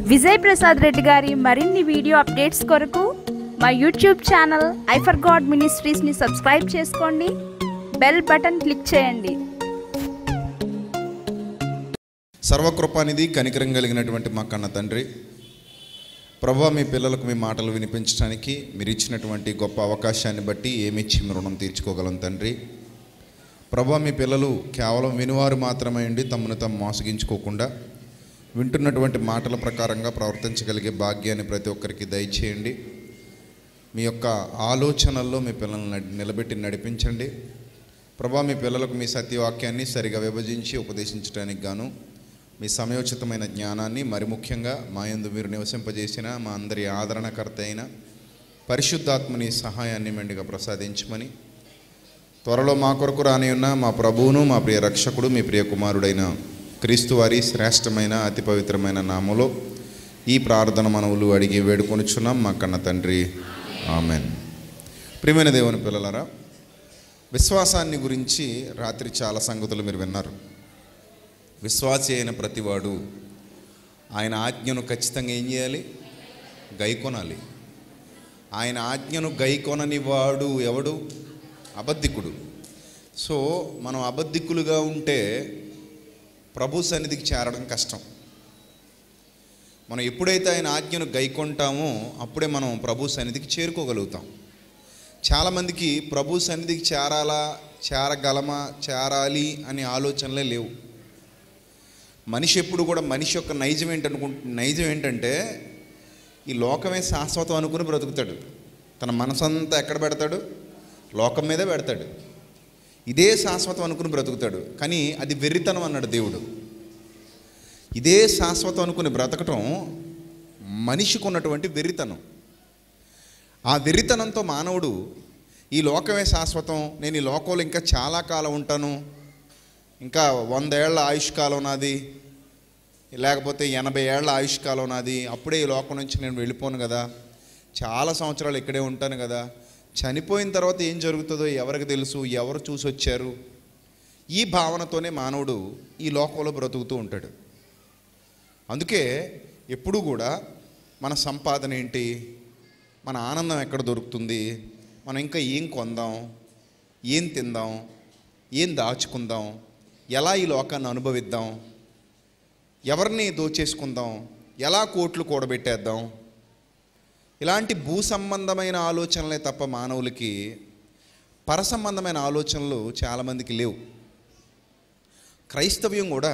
విజయ్ ప్రసాద్ రెడ్డి గారి మరిన్ని video updates కొరకు మా యూట్యూబ్ ఛానల్ ఐఫర్ గాడ్ మినిస్ట్రీస్ని సబ్స్క్రైబ్ చేసుకోండి బెల్ బటన్ క్లిక్ చేయండి సర్వకృపానిధి కనికరం కలిగినటువంటి మా కన్న తండ్రి ప్రభా మీ పిల్లలకు మీ మాటలు వినిపించడానికి మీరు ఇచ్చినటువంటి గొప్ప అవకాశాన్ని బట్టి ఏమిచ్చి మీ రుణం తీర్చుకోగలం తండ్రి ప్రభా మీ పిల్లలు కేవలం వినివారు మాత్రమే ఉండి తమను తాము మోసగించుకోకుండా వింటున్నటువంటి మాటల ప్రకారంగా ప్రవర్తించగలిగే భాగ్యాన్ని ప్రతి ఒక్కరికి దయచేయండి మీ యొక్క ఆలోచనల్లో మీ పిల్లల్ని నడి- నిలబెట్టి నడిపించండి ప్రభా మీ పిల్లలకు మీ సత్యవాక్యాన్ని సరిగా విభజించి ఉపదేశించడానికి గాను మీ సమయోచితమైన జ్ఞానాన్ని మరి ముఖ్యంగా మా యందు మీరు నివసింపజేసిన మా అందరి ఆదరణకర్త అయిన పరిశుద్ధాత్మని సహాయాన్ని మెండుగా ప్రసాదించమని త్వరలో మా కొరకు రాని ఉన్న మా ప్రభువును మా ప్రియ రక్షకుడు మీ ప్రియ కుమారుడైన క్రీస్తు వారి శ్రేష్టమైన అతి పవిత్రమైన నామలో ఈ ప్రార్థన మనవులు అడిగి వేడుకొనుచున్నాం మా కన్న తండ్రి ఆమెన్ ప్రియమైన దేవుని పిల్లలారా విశ్వాసాన్ని గురించి రాత్రి చాలా సంగతులు మీరు విన్నారు విశ్వాసి అయిన ప్రతివాడు ఆయన ఆజ్ఞను ఖచ్చితంగా ఏం చేయాలి గైకొనాలి ఆయన ఆజ్ఞను గైకొనని వాడు ఎవడు అబద్ధికుడు సో మనం అబద్ధికులుగా ఉంటే ప్రభు సన్నిధికి చేరడం కష్టం మనం ఎప్పుడైతే ఆయన ఆజ్ఞను గైకొంటామో అప్పుడే మనం ప్రభు సన్నిధికి చేరుకోగలుగుతాం చాలామందికి ప్రభు సన్నిధికి చేరాలా చేరగలమా చేరాలి అనే ఆలోచనలే లేవు మనిషి ఎప్పుడు కూడా మనిషి యొక్క నైజం ఏంటనుకు నైజం ఏంటంటే ఈ లోకమే శాశ్వతం అనుకుని బ్రతుకుతాడు తన మనసంతా ఎక్కడ పెడతాడు లోకం మీదే పెడతాడు ఇదే శాశ్వతం అనుకుని బ్రతుకుతాడు కానీ అది వెర్రితనం అన్నాడు దేవుడు ఇదే శాశ్వతం అనుకుని బ్రతకటం మనిషికి ఉన్నటువంటి వెర్రితనం ఆ వెర్రితనంతో మానవుడు ఈ లోకమే శాశ్వతం నేను ఈ లోకంలో ఇంకా చాలా కాలం ఉంటాను ఇంకా వందేళ్ల ఆయుష్కాలం నాది లేకపోతే ఎనభై ఏళ్ల ఆయుష్కాలం నాది అప్పుడే ఈ లోకం నుంచి నేను వెళ్ళిపోను కదా చాలా సంవత్సరాలు ఇక్కడే ఉంటాను కదా చనిపోయిన తర్వాత ఏం జరుగుతుందో ఎవరికి తెలుసు ఎవరు చూసి వచ్చారు ఈ భావనతోనే మానవుడు ఈ లోకంలో బ్రతుకుతూ ఉంటాడు అందుకే ఎప్పుడూ కూడా మన సంపాదన ఏంటి మన ఆనందం ఎక్కడ దొరుకుతుంది మనం ఇంకా ఏం కొందాం ఏం తిందాం ఏం దాచుకుందాం ఎలా ఈ లోకాన్ని అనుభవిద్దాం ఎవరిని దోచేసుకుందాం ఎలా కోట్లు కూడబెట్టేద్దాం ఇలాంటి భూ సంబంధమైన ఆలోచనలే తప్ప మానవులకి పర సంబంధమైన ఆలోచనలు చాలామందికి లేవు క్రైస్తవ్యం కూడా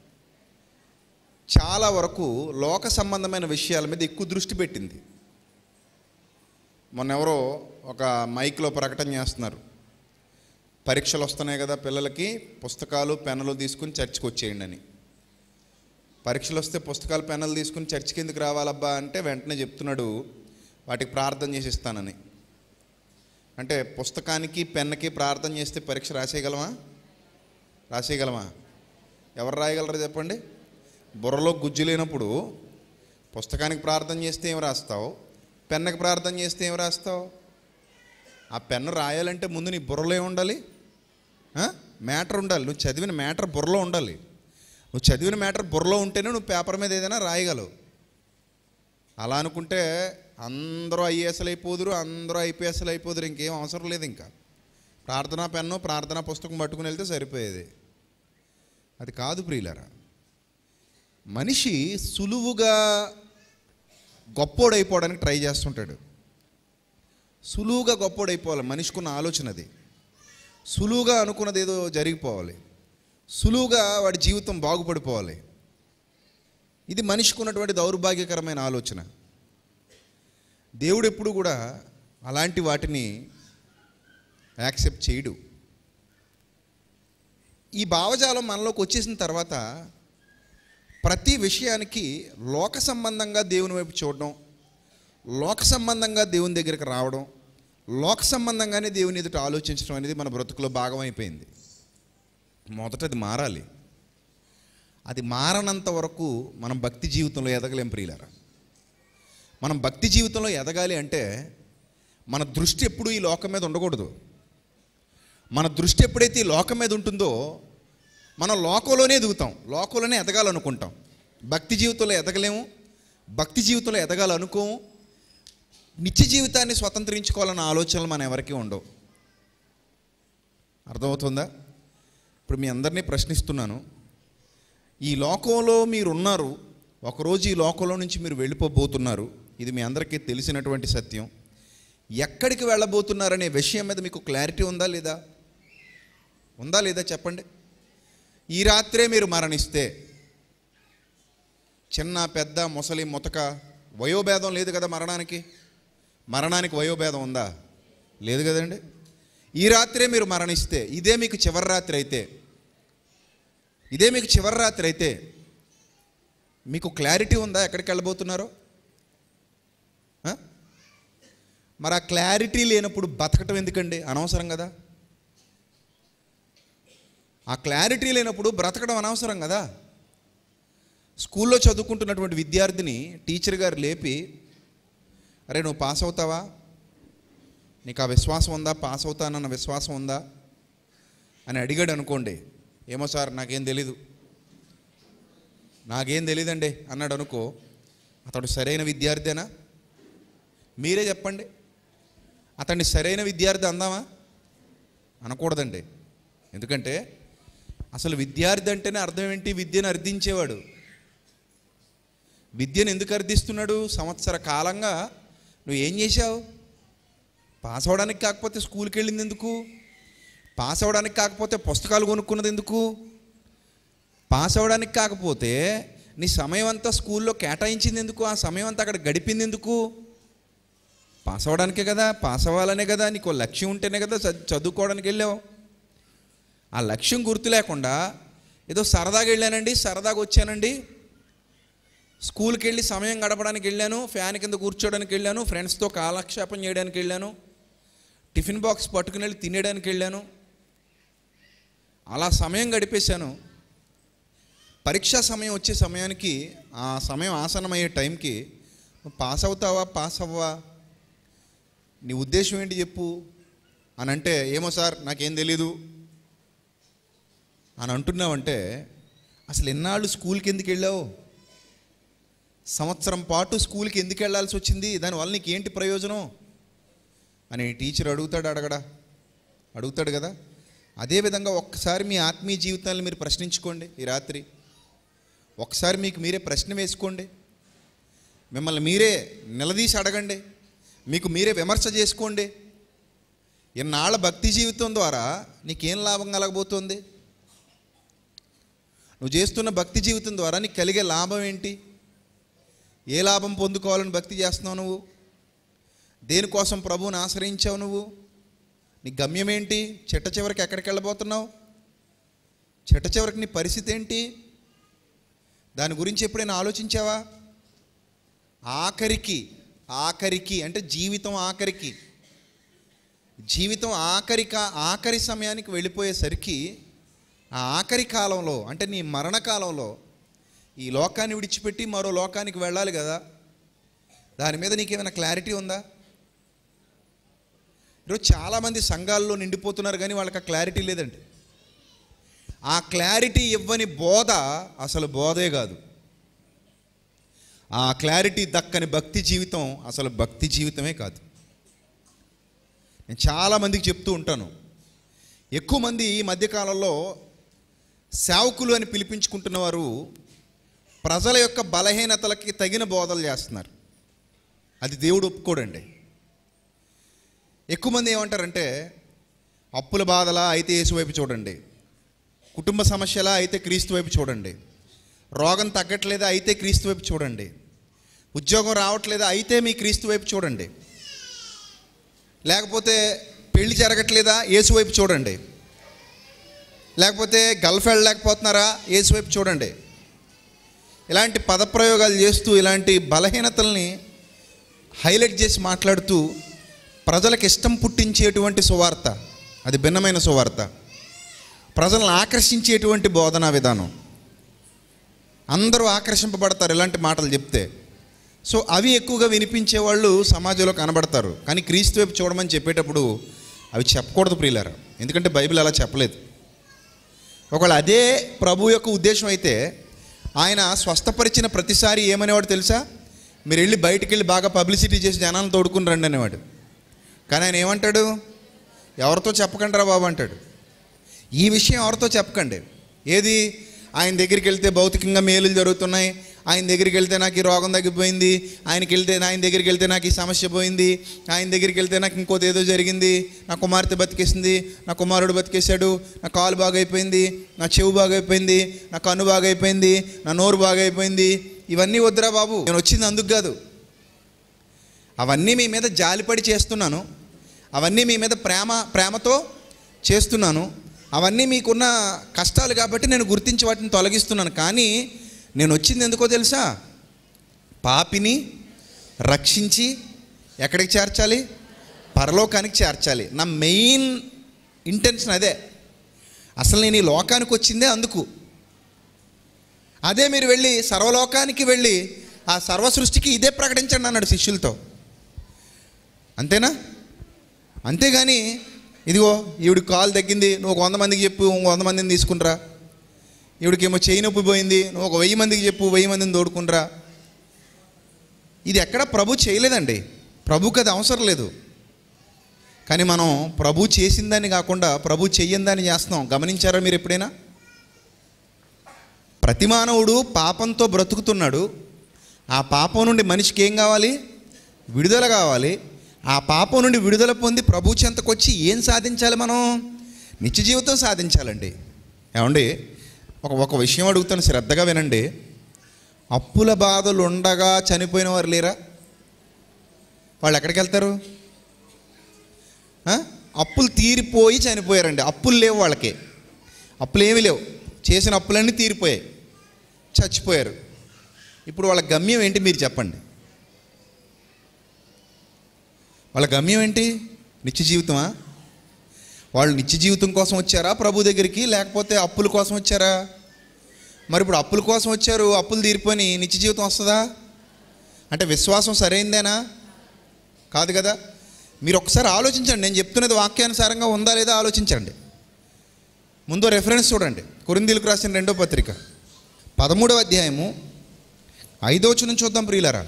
చాలా వరకు లోక సంబంధమైన విషయాల మీద ఎక్కువ దృష్టి పెట్టింది మొన్న ఎవరో ఒక మైక్లో ప్రకటన చేస్తున్నారు పరీక్షలు వస్తున్నాయి కదా పిల్లలకి పుస్తకాలు పెన్నులు తీసుకుని చర్చికి వచ్చేయండి అని పరీక్షలు వస్తే పుస్తకాలు పెన్నులు తీసుకుని చర్చికి ఎందుకు రావాలబ్బా అంటే వెంటనే చెప్తున్నాడు వాటికి ప్రార్థన చేసి ఇస్తానని అంటే పుస్తకానికి పెన్నుకి ప్రార్థన చేస్తే పరీక్ష రాసేయగలమా రాసేయగలమా ఎవరు రాయగలరు చెప్పండి బుర్రలో గుజ్జు లేనప్పుడు పుస్తకానికి ప్రార్థన చేస్తే ఏం రాస్తావు పెన్నుకి ప్రార్థన చేస్తే ఏం రాస్తావు ఆ పెన్ను రాయాలంటే ముందు నీ బుర్రలో ఏం ఉండాలి మ్యాటర్ ఉండాలి నువ్వు చదివిన మ్యాటర్ బుర్రలో ఉండాలి నువ్వు చదివిన మ్యాటర్ బుర్రలో ఉంటేనే నువ్వు పేపర్ మీద ఏదైనా రాయగలవు అలా అనుకుంటే అందరూ ఐఏఎస్లు అయిపోదురు అందరూ ఐపీఎస్లు అయిపోదురు ఇంకేం అవసరం లేదు ఇంకా ప్రార్థనా పెన్ను ప్రార్థనా పుస్తకం పట్టుకుని వెళ్తే సరిపోయేది అది కాదు ప్రియులరా మనిషి సులువుగా గొప్పోడైపోవడానికి ట్రై చేస్తుంటాడు సులువుగా గొప్పోడైపోవాలి మనిషికున్న ఆలోచన అది సులువుగా అనుకున్నది ఏదో జరిగిపోవాలి సులువుగా వాడి జీవితం బాగుపడిపోవాలి ఇది మనిషికి ఉన్నటువంటి దౌర్భాగ్యకరమైన ఆలోచన దేవుడు ఎప్పుడు కూడా అలాంటి వాటిని యాక్సెప్ట్ చేయడు ఈ భావజాలం మనలోకి వచ్చేసిన తర్వాత ప్రతి విషయానికి లోక సంబంధంగా దేవుని వైపు చూడడం లోక సంబంధంగా దేవుని దగ్గరికి రావడం లోక సంబంధంగానే దేవుని ఎదుట ఆలోచించడం అనేది మన బ్రతుకులో భాగం అయిపోయింది మొదట అది మారాలి అది మారనంత వరకు మనం భక్తి జీవితంలో ఎదగలేం ప్రియులారా మనం భక్తి జీవితంలో ఎదగాలి అంటే మన దృష్టి ఎప్పుడూ ఈ లోకం మీద ఉండకూడదు మన దృష్టి ఎప్పుడైతే ఈ లోకం మీద ఉంటుందో మనం లోకంలోనే ఎదుగుతాం లోకంలోనే ఎదగాలనుకుంటాం భక్తి జీవితంలో ఎదగలేము భక్తి జీవితంలో ఎదగాలనుకో నిత్య జీవితాన్ని స్వతంత్రించుకోవాలన్న ఆలోచనలు మన ఎవరికీ ఉండవు అర్థమవుతుందా ఇప్పుడు మీ అందరినీ ప్రశ్నిస్తున్నాను ఈ లోకంలో మీరు ఉన్నారు ఒకరోజు ఈ లోకంలో నుంచి మీరు వెళ్ళిపోబోతున్నారు ఇది మీ అందరికీ తెలిసినటువంటి సత్యం ఎక్కడికి వెళ్ళబోతున్నారనే విషయం మీద మీకు క్లారిటీ ఉందా లేదా ఉందా లేదా చెప్పండి ఈ రాత్రే మీరు మరణిస్తే చిన్న పెద్ద ముసలి ముతక వయోభేదం లేదు కదా మరణానికి మరణానికి వయోభేదం ఉందా లేదు కదండి ఈ రాత్రే మీరు మరణిస్తే ఇదే మీకు చివరి రాత్రి అయితే ఇదే మీకు చివరి రాత్రి అయితే మీకు క్లారిటీ ఉందా ఎక్కడికి వెళ్ళబోతున్నారో ఆ? మరి ఆ క్లారిటీ లేనప్పుడు బతకటం ఎందుకండి అనవసరం కదా ఆ క్లారిటీ లేనప్పుడు బ్రతకడం అనవసరం కదా స్కూల్లో చదువుకుంటున్నటువంటి విద్యార్థిని టీచర్ గారు లేపి అరే నువ్వు పాస్ అవుతావా నీకు ఆ విశ్వాసం ఉందా పాస్ అవుతానన్న విశ్వాసం ఉందా అని అడిగాడు అనుకోండి ఏమో సార్ నాకేం తెలీదు నాకేం తెలీదండి అన్నాడు అనుకో అతడు సరైన విద్యార్థేనా మీరే చెప్పండి అతన్ని సరైన విద్యార్థి అందామా అనకూడదండి ఎందుకంటే అసలు విద్యార్థి అంటేనే అర్థం ఏంటి విద్యను అర్థించేవాడు విద్యను ఎందుకు అర్థిస్తున్నాడు సంవత్సర కాలంగా నువ్వు ఏం చేశావు పాస్ అవడానికి కాకపోతే స్కూల్కి వెళ్ళింది ఎందుకు పాస్ అవ్వడానికి కాకపోతే పుస్తకాలు కొనుక్కున్నది ఎందుకు పాస్ అవ్వడానికి కాకపోతే నీ సమయం అంతా స్కూల్లో కేటాయించింది ఎందుకు ఆ సమయం అంతా అక్కడ గడిపింది ఎందుకు పాస్ అవ్వడానికే కదా పాస్ అవ్వాలనే కదా నీకు ఓ లక్ష్యం ఉంటేనే కదా చ- చదువుకోవడానికి వెళ్ళావు ఆ లక్ష్యం గుర్తు లేకుండా ఏదో సరదాగా వెళ్ళానండి సరదాగా వచ్చానండి స్కూల్కి వెళ్ళి సమయం గడపడానికి వెళ్ళాను ఫ్యాన్ కింద కూర్చోడానికి వెళ్ళాను ఫ్రెండ్స్తో కాలక్షేపం చేయడానికి వెళ్ళాను టిఫిన్ బాక్స్ పట్టుకుని వెళ్ళి తినేయడానికి వెళ్ళాను అలా సమయం గడిపేశాను పరీక్షా సమయం వచ్చే సమయానికి ఆ సమయం ఆసన్నమయ్యే టైంకి నువ్వు పాస్ అవుతావా పాస్ అవ్వా నీ ఉద్దేశం ఏంటి చెప్పు అని అంటే ఏమో సార్ నాకేం తెలీదు అని అంటున్నావంటే అసలు ఎన్నాళ్ళు స్కూల్కి ఎందుకు వెళ్ళావు సంవత్సరం పాటు స్కూల్కి ఎందుకు వెళ్ళాల్సి వచ్చింది దానివల్ల నీకు ఏంటి ప్రయోజనం అని టీచర్ అడుగుతాడు అడగడా అడుగుతాడు కదా అదేవిధంగా ఒక్కసారి మీ ఆత్మీయ జీవితాన్ని మీరు ప్రశ్నించుకోండి ఈ రాత్రి ఒకసారి మీకు మీరే ప్రశ్న వేసుకోండి మిమ్మల్ని మీరే నిలదీసి అడగండి మీకు మీరే విమర్శ చేసుకోండి ఇన్నాళ్ళ భక్తి జీవితం ద్వారా నీకేం లాభం కలగబోతోంది నువ్వు చేస్తున్న భక్తి జీవితం ద్వారా నీకు కలిగే లాభం ఏంటి ఏ లాభం పొందుకోవాలని భక్తి చేస్తున్నావు నువ్వు దేనికోసం ప్రభువుని ఆశ్రయించావు నువ్వు నీ గమ్యం ఏంటి చిట్ట చివరికి ఎక్కడికి వెళ్ళబోతున్నావు చిట్ట చివరికి నీ పరిస్థితి ఏంటి దాని గురించి ఎప్పుడైనా ఆలోచించావా ఆఖరికి ఆఖరికి అంటే జీవితం ఆఖరికి జీవితం ఆఖరిక ఆఖరి సమయానికి వెళ్ళిపోయేసరికి ఆ ఆఖరి కాలంలో అంటే నీ మరణ కాలంలో ఈ లోకాన్ని విడిచిపెట్టి మరో లోకానికి వెళ్ళాలి కదా దాని మీద నీకేమైనా క్లారిటీ ఉందా ఈరోజు చాలామంది సంఘాల్లో నిండిపోతున్నారు కానీ వాళ్ళకి ఆ క్లారిటీ లేదండి ఆ క్లారిటీ ఇవ్వని బోధ అసలు బోధే కాదు ఆ క్లారిటీ దక్కని భక్తి జీవితం అసలు భక్తి జీవితమే కాదు నేను చాలామందికి చెప్తూ ఉంటాను ఎక్కువ మంది ఈ మధ్యకాలంలో సేవకులు అని పిలిపించుకుంటున్న వారు ప్రజల యొక్క బలహీనతలకి తగిన బోధలు చేస్తున్నారు అది దేవుడు ఒప్పుకోడండి ఎక్కువ మంది ఏమంటారంటే అప్పుల బాధలా అయితే యేసు వైపు చూడండి కుటుంబ సమస్యలా అయితే క్రీస్తు వైపు చూడండి రోగం తగ్గట్లేదా అయితే క్రీస్తు వైపు చూడండి ఉద్యోగం రావట్లేదా అయితే మీ క్రీస్తు వైపు చూడండి లేకపోతే పెళ్లి జరగట్లేదా యేసు వైపు చూడండి లేకపోతే గల్ఫ్ వెళ్ళలేకపోతున్నారా యేసు వైపు చూడండి ఇలాంటి పదప్రయోగాలు చేస్తూ ఇలాంటి బలహీనతల్ని హైలైట్ చేసి మాట్లాడుతూ ప్రజలకు ఇష్టం పుట్టించేటువంటి సువార్త అది భిన్నమైన సువార్త ప్రజలను ఆకర్షించేటువంటి బోధనా విధానం అందరూ ఆకర్షింపబడతారు ఇలాంటి మాటలు చెప్తే సో అవి ఎక్కువగా వినిపించే వాళ్ళు సమాజంలో కనబడతారు కానీ క్రీస్తు వైపు చూడమని చెప్పేటప్పుడు అవి చెప్పకూడదు ప్రియులారా ఎందుకంటే బైబిల్ అలా చెప్పలేదు ఒకవేళ అదే ప్రభు యొక్క ఉద్దేశం అయితే ఆయన స్వస్థపరిచిన ప్రతిసారి ఏమనేవాడు తెలుసా మీరు వెళ్ళి బయటికి వెళ్ళి బాగా పబ్లిసిటీ చేసి జనాలను తోడుకుని రండి అనేవాడు కానీ ఆయన ఏమంటాడు ఎవరితో చెప్పకండి రా బాబు అంటాడు ఈ విషయం ఎవరితో చెప్పకండి ఏది ఆయన దగ్గరికి వెళ్తే భౌతికంగా మేలులు జరుగుతున్నాయి ఆయన దగ్గరికి వెళ్తే నాకు ఈ రోగం తగ్గిపోయింది ఆయనకి వెళ్తే ఆయన దగ్గరికి వెళ్తే నాకు ఈ సమస్య పోయింది ఆయన దగ్గరికి వెళ్తే నాకు ఇంకోటి ఏదో జరిగింది నా కుమార్తె బతికేసింది నా కుమారుడు బతికేశాడు నా కాలు బాగైపోయింది నా చెవు బాగైపోయింది నా కన్ను బాగైపోయింది నా నోరు బాగైపోయింది ఇవన్నీ వద్దురా బాబు నేను వచ్చింది అందుకు కాదు అవన్నీ మీ మీద జాలిపడి చేస్తున్నాను అవన్నీ మీ మీద ప్రేమ ప్రేమతో చేస్తున్నాను అవన్నీ మీకున్న కష్టాలు కాబట్టి నేను గుర్తించి వాటిని తొలగిస్తున్నాను కానీ నేను వచ్చింది ఎందుకో తెలుసా పాపిని రక్షించి ఎక్కడికి చేర్చాలి పరలోకానికి చేర్చాలి నా మెయిన్ ఇంటెన్షన్ అదే అసలు నేను ఈ లోకానికి వచ్చిందే అందుకు అదే మీరు వెళ్ళి సర్వలోకానికి వెళ్ళి ఆ సర్వ సృష్టికి ఇదే ప్రకటించండి అన్నాడు శిష్యులతో అంతేనా అంతేగాని ఇదిగో ఈవిడికి కాలు తగ్గింది నువ్వు ఒక వంద మందికి చెప్పు ఇంకో వంద మందిని తీసుకునిరా ఈవిడికేమో చేయి నొప్పి పోయింది నువ్వు ఒక వెయ్యి మందికి చెప్పు వెయ్యి మందిని తోడుకునిరా ఇది ఎక్కడ ప్రభు చేయలేదండి ప్రభుకి అది అవసరం లేదు కానీ మనం ప్రభు చేసిందని కాకుండా ప్రభు చెయ్యిందని చేస్తున్నాం గమనించారా మీరు ఎప్పుడైనా ప్రతి మానవుడు పాపంతో బ్రతుకుతున్నాడు ఆ పాపం నుండి మనిషికి ఏం కావాలి విడుదల కావాలి ఆ పాపం నుండి విడుదల పొంది ప్రభు చెంతకు వచ్చి ఏం సాధించాలి మనం నిత్య జీవితం సాధించాలండి ఏమండి ఒక ఒక విషయం అడుగుతాను శ్రద్ధగా వినండి అప్పుల బాధలు ఉండగా చనిపోయిన వారు లేరా వాళ్ళు ఎక్కడికి వెళ్తారు ఆ? అప్పులు తీరిపోయి చనిపోయారండి అప్పులు లేవు వాళ్ళకి అప్పులు ఏమీ లేవు చేసిన అప్పులన్నీ తీరిపోయాయి చచ్చిపోయారు ఇప్పుడు వాళ్ళ గమ్యం ఏంటి మీరు చెప్పండి వాళ్ళ గమ్యం ఏంటి నిత్య జీవితమా వాళ్ళు నిత్య జీవితం కోసం వచ్చారా ప్రభు దగ్గరికి లేకపోతే అప్పుల కోసం వచ్చారా మరి ఇప్పుడు అప్పుల కోసం వచ్చారు అప్పులు తీరిపోయి నిత్య జీవితం వస్తుందా అంటే విశ్వాసం సరైందేనా కాదు కదా మీరు ఒకసారి ఆలోచించండి నేను చెప్తున్నది వాక్యానుసారంగా ఉందా లేదా ఆలోచించండి ముందు రెఫరెన్స్ చూడండి కొరిందీలకు రాసిన రెండో పత్రిక పదమూడవ అధ్యాయము ఐదో వచనం చూద్దాం ప్రియులారా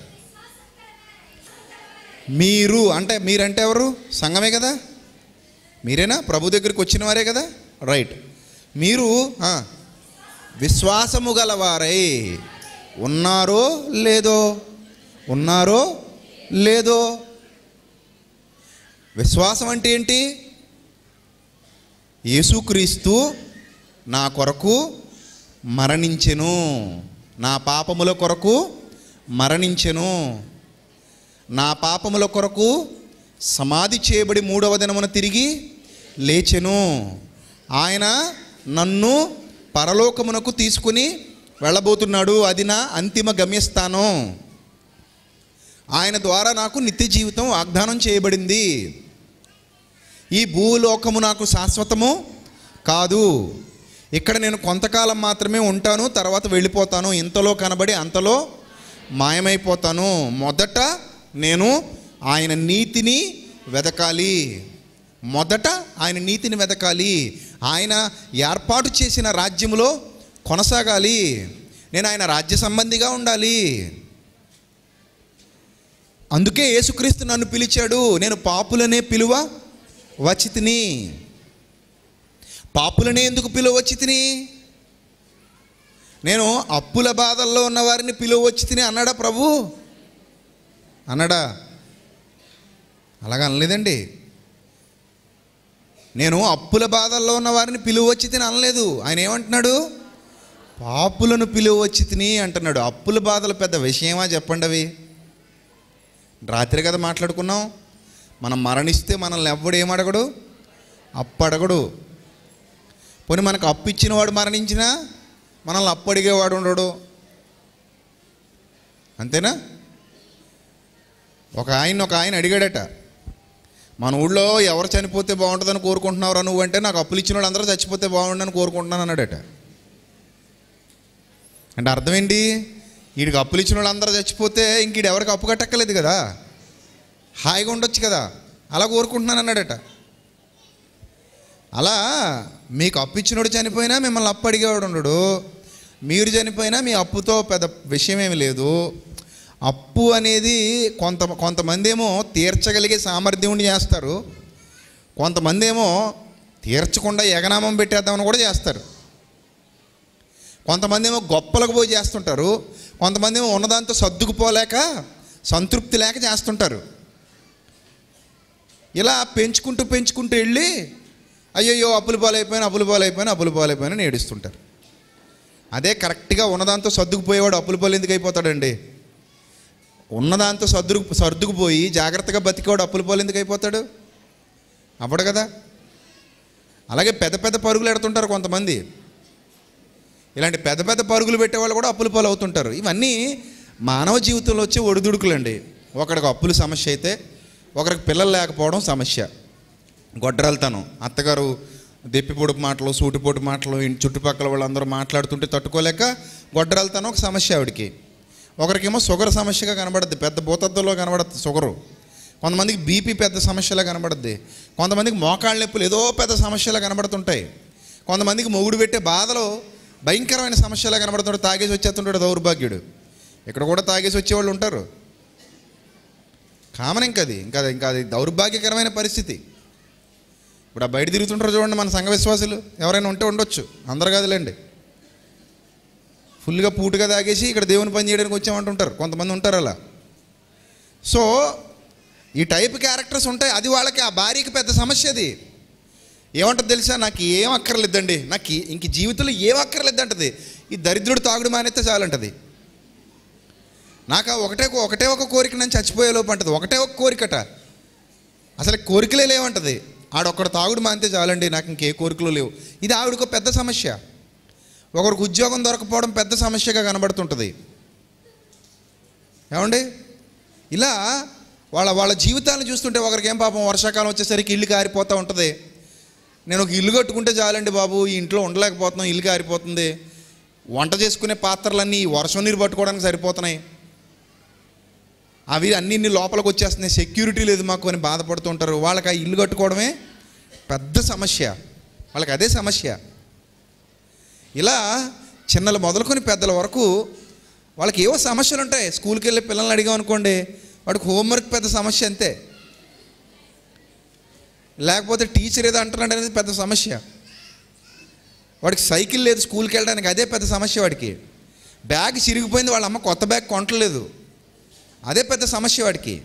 మీరు అంటే మీరంటే ఎవరు సంఘమే కదా మీరేనా ప్రభు దగ్గరికి వచ్చిన వారే కదా రైట్ మీరు ఆ, విశ్వాసము గలవారై ఉన్నారో లేదో ఉన్నారో లేదో విశ్వాసం అంటే ఏంటి యేసుక్రీస్తు నా కొరకు మరణించెను నా పాపముల కొరకు మరణించెను నా పాపముల కొరకు సమాధి చేయబడి మూడవ దినమున తిరిగి లేచెను ఆయన నన్ను పరలోకమునకు తీసుకుని వెళ్ళబోతున్నాడు అది నా అంతిమ గమ్యస్థానం ఆయన ద్వారా నాకు నిత్య జీవితం వాగ్దానం చేయబడింది ఈ భూలోకము నాకు శాశ్వతము కాదు ఇక్కడ నేను కొంతకాలం మాత్రమే ఉంటాను తర్వాత వెళ్ళిపోతాను ఇంతలో కనబడి అంతలో మాయమైపోతాను మొదట నేను ఆయన నీతిని వెదకాలి మొదట ఆయన నీతిని వెదకాలి ఆయన ఏర్పాటు చేసిన రాజ్యములో కొనసాగాలి నేను ఆయన రాజ్య సంబంధిగా ఉండాలి అందుకే యేసుక్రీస్తు నన్ను పిలిచాడు నేను పాపులనే పిలువ వచ్చితిని పాపులనే ఎందుకు పిలువ వచ్చితిని నేను అప్పుల బాధల్లో ఉన్న వారిని పిలువ వచ్చితిని అన్నాడా ప్రభు అన్నాడా అలాగ అనలేదండి నేను అప్పుల బాధల్లో ఉన్న వారిని పిలువ వచ్చి తిని అనలేదు ఆయన ఏమంటున్నాడు పాపులను పిలువ వచ్చి తిని అంటున్నాడు అప్పుల బాధలు పెద్ద విషయమా చెప్పండి అవి రాత్రి కదా మాట్లాడుకున్నాం మనం మరణిస్తే మనల్ని ఎవ్వడు ఏమడగడు అప్పు అడగడు పోనీ మనకు అప్పు ఇచ్చిన వాడు మరణించినా మనల్ని అప్పు అడిగేవాడు ఉండడు అంతేనా ఒక ఆయన ఒక ఆయన అడిగాడట మన ఊళ్ళో ఎవరు చనిపోతే బాగుంటుందని కోరుకుంటున్నావురా నువ్వు అంటే నాకు అప్పులు ఇచ్చిన వాళ్ళు అందరూ చచ్చిపోతే బాగుండని కోరుకుంటున్నాను అన్నాడట అంటే అర్థం ఏంటి వీడికి అప్పులు ఇచ్చిన వాళ్ళు అందరూ చచ్చిపోతే ఇంక ఈడు ఎవరికి అప్పు కట్టక్కలేదు కదా హాయిగా ఉండొచ్చు కదా అలా కోరుకుంటున్నాను అన్నాడట అలా మీకు అప్పు ఇచ్చినోడు చనిపోయినా మిమ్మల్ని అప్పు అడిగేవాడు ఉండడు మీరు చనిపోయినా మీ అప్పుతో పెద్ద విషయం ఏమి లేదు అప్పు అనేది కొంత కొంతమంది ఏమో తీర్చగలిగే సామర్థ్యం ఉండి చేస్తారు కొంతమంది ఏమో తీర్చకుండా ఎగనామం పెట్టేద్దామని కూడా చేస్తారు కొంతమంది ఏమో గొప్పలకు పోయి చేస్తుంటారు కొంతమంది ఏమో ఉన్నదాంతో సర్దుకుపోలేక సంతృప్తి లేక చేస్తుంటారు ఇలా పెంచుకుంటూ పెంచుకుంటూ వెళ్ళి అయ్యయ్యో అప్పులు పాలైపోయిన అప్పులు పాలైపోయిన అప్పులు పాలైపోయిన అని ఏడుస్తుంటారు అదే కరెక్ట్గా ఉన్నదాంతో సర్దుకుపోయేవాడు అప్పులు పాలు ఎందుకు అయిపోతాడండి ఉన్నదాంతో సర్దుకు సర్దుకుపోయి జాగ్రత్తగా బతికేవాడు అప్పులు పాలు ఎందుకు అయిపోతాడు అవ్వడు కదా అలాగే పెద్ద పెద్ద పరుగులు ఎడుతుంటారు కొంతమంది ఇలాంటి పెద్ద పెద్ద పరుగులు పెట్టేవాళ్ళు కూడా అప్పుల పాలు అవుతుంటారు ఇవన్నీ మానవ జీవితంలో వచ్చే ఒడిదుడుకులండి ఒకడికి అప్పుల సమస్య అయితే ఒకరికి పిల్లలు లేకపోవడం సమస్య గొడ్రాలతనం అత్తగారు దెప్పిపొడుపు మాటలు సూటిపోటు మాటలు ఇంటి చుట్టుపక్కల వాళ్ళందరూ మాట్లాడుతుంటే తట్టుకోలేక గొడ్రాలతనం ఒక సమస్య ఆవిడకి ఒకరికేమో షుగర్ సమస్యగా కనబడుద్ది పెద్ద భూతద్దంలో కనబడుద్ది షుగరు కొంతమందికి బీపీ పెద్ద సమస్యలా కనబడుద్ది కొంతమందికి మోకాళ్ళ నొప్పులు ఏదో పెద్ద సమస్యలా కనబడుతుంటాయి కొంతమందికి మొగుడు పెట్టే బాధలు భయంకరమైన సమస్యలా కనబడుతుంటాడు తాగేసి వచ్చేస్తుంటాడు దౌర్భాగ్యుడు ఇక్కడ కూడా తాగేసి వచ్చేవాళ్ళు ఉంటారు కామన్ ఇంకా అది ఇంకా అది- ఇంకా అది దౌర్భాగ్యకరమైన పరిస్థితి ఇప్పుడు ఆ బయట తిరుగుతుంటారు చూడండి మన సంఘ విశ్వాసులు ఎవరైనా ఉంటే ఉండొచ్చు అందరు కాదులేండి ఫుల్గా పూటుగా తాగేసి ఇక్కడ దేవుని పని చేయడానికి వచ్చామంటుంటారు కొంతమంది ఉంటారు అలా సో ఈ టైప్ క్యారెక్టర్స్ ఉంటాయి అది వాళ్ళకి ఆ భార్యకి పెద్ద సమస్య అది ఏమంటుంది తెలుసా నాకు ఏం అక్కర్లేదండి నాకు ఈ- ఇంక జీవితంలో ఏం అక్కర్లేదంటది ఈ దరిద్రుడు తాగుడు మానేస్తే చాలంటది నాకు ఆ ఒకటే ఒకటే ఒక కోరిక నేను చచ్చిపోయే లోపు అంటది ఒకటే ఒక కోరికట అసలు కోరికలే లేవంటది ఆడొక్కడ తాగుడు మానితే చాలండి నాకు ఇంకే కోరికలు లేవు ఇది ఆవిడకు పెద్ద సమస్య ఒకరికి ఉద్యోగం దొరకపోవడం పెద్ద సమస్యగా కనబడుతుంటుంది ఏమండి ఇలా వాళ్ళ వాళ్ళ జీవితాలను చూస్తుంటే ఒకరికి ఏం పాపం వర్షాకాలం వచ్చేసరికి ఇల్లు కారిపోతూ ఉంటుంది నేను ఒక ఇల్లు కట్టుకుంటే చాలండి బాబు ఈ ఇంట్లో ఉండలేకపోతున్నాం ఇల్లు కారిపోతుంది వంట చేసుకునే పాత్రలన్నీ ఈ వర్షం నీరు పట్టుకోవడానికి సరిపోతున్నాయి అవి అన్ని ఇన్ని లోపలికి వచ్చేస్తున్నాయి సెక్యూరిటీ లేదు మాకు అని బాధపడుతూ ఉంటారు వాళ్ళకి ఆ ఇల్లు కట్టుకోవడమే పెద్ద సమస్య వాళ్ళకి అదే సమస్య ఇలా చిన్నలు మొదలుకొని పెద్దల వరకు వాళ్ళకి ఏవో సమస్యలు ఉంటాయి స్కూల్కి వెళ్ళి పిల్లల్ని అడిగాం అనుకోండి వాడికి హోంవర్క్ పెద్ద సమస్య అంతే లేకపోతే టీచర్ ఏదో అంటున్నాడు అనేది పెద్ద సమస్య వాడికి సైకిల్ లేదు స్కూల్కి వెళ్ళడానికి అదే పెద్ద సమస్య వాడికి బ్యాగ్ చిరిగిపోయింది వాళ్ళ అమ్మ కొత్త బ్యాగ్ కొనట్లేదు అదే పెద్ద సమస్య వాడికి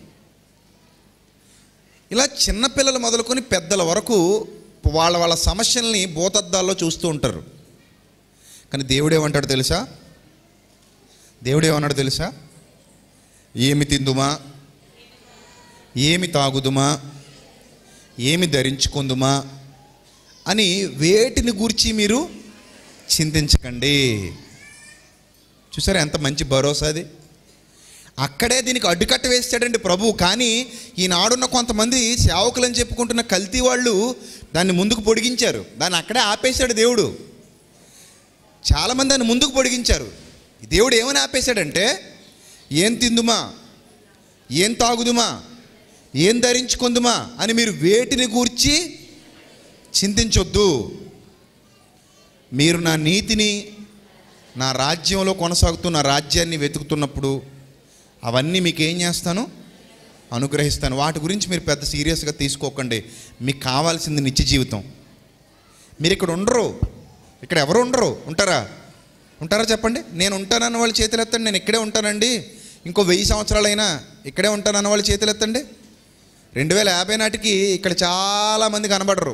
ఇలా చిన్నపిల్లలు మొదలుకొని పెద్దల వరకు వాళ్ళ వాళ్ళ సమస్యల్ని భూతద్దాల్లో చూస్తూ ఉంటారు కానీ దేవుడు ఏమంటాడు తెలుసా దేవుడు ఏమన్నాడు తెలుసా ఏమి తిందుమా ఏమి తాగుదుమా ఏమి ధరించుకుందుమా అని వేటిని గూర్చి మీరు చింతించకండి చూసారా ఎంత మంచి భరోసా అది అక్కడే దీనికి అడ్డుకట్ట వేస్తాడండి ప్రభు కానీ ఈనాడున్న కొంతమంది సేవకులని చెప్పుకుంటున్న కల్తీ వాళ్ళు దాన్ని ముందుకు పొడిగించారు దాన్ని అక్కడే ఆపేశాడు దేవుడు చాలామంది దాన్ని ముందుకు పొడిగించారు దేవుడు ఏమని ఆపేశాడంటే ఏం తిందుమా ఏం తాగుదుమా ఏం ధరించుకుందుమా అని మీరు వేటిని గూర్చి చింతించొద్దు మీరు నా నీతిని నా రాజ్యంలో కొనసాగుతూ నా రాజ్యాన్ని వెతుకుతున్నప్పుడు అవన్నీ మీకు ఏం చేస్తాను అనుగ్రహిస్తాను వాటి గురించి మీరు పెద్ద సీరియస్గా తీసుకోకండి మీకు కావాల్సింది నిత్య జీవితం మీరు ఇక్కడ ఉండరు ఇక్కడ ఎవరు ఉండరు ఉంటారా ఉంటారా చెప్పండి నేను ఉంటానన్న వాళ్ళు చేతులు ఎత్తండి నేను ఇక్కడే ఉంటానండి ఇంకో వెయ్యి సంవత్సరాలైనా ఇక్కడే ఉంటానన్న వాళ్ళు చేతులు ఎత్తండి రెండు వేల యాభై నాటికి ఇక్కడ చాలామంది కనబడరు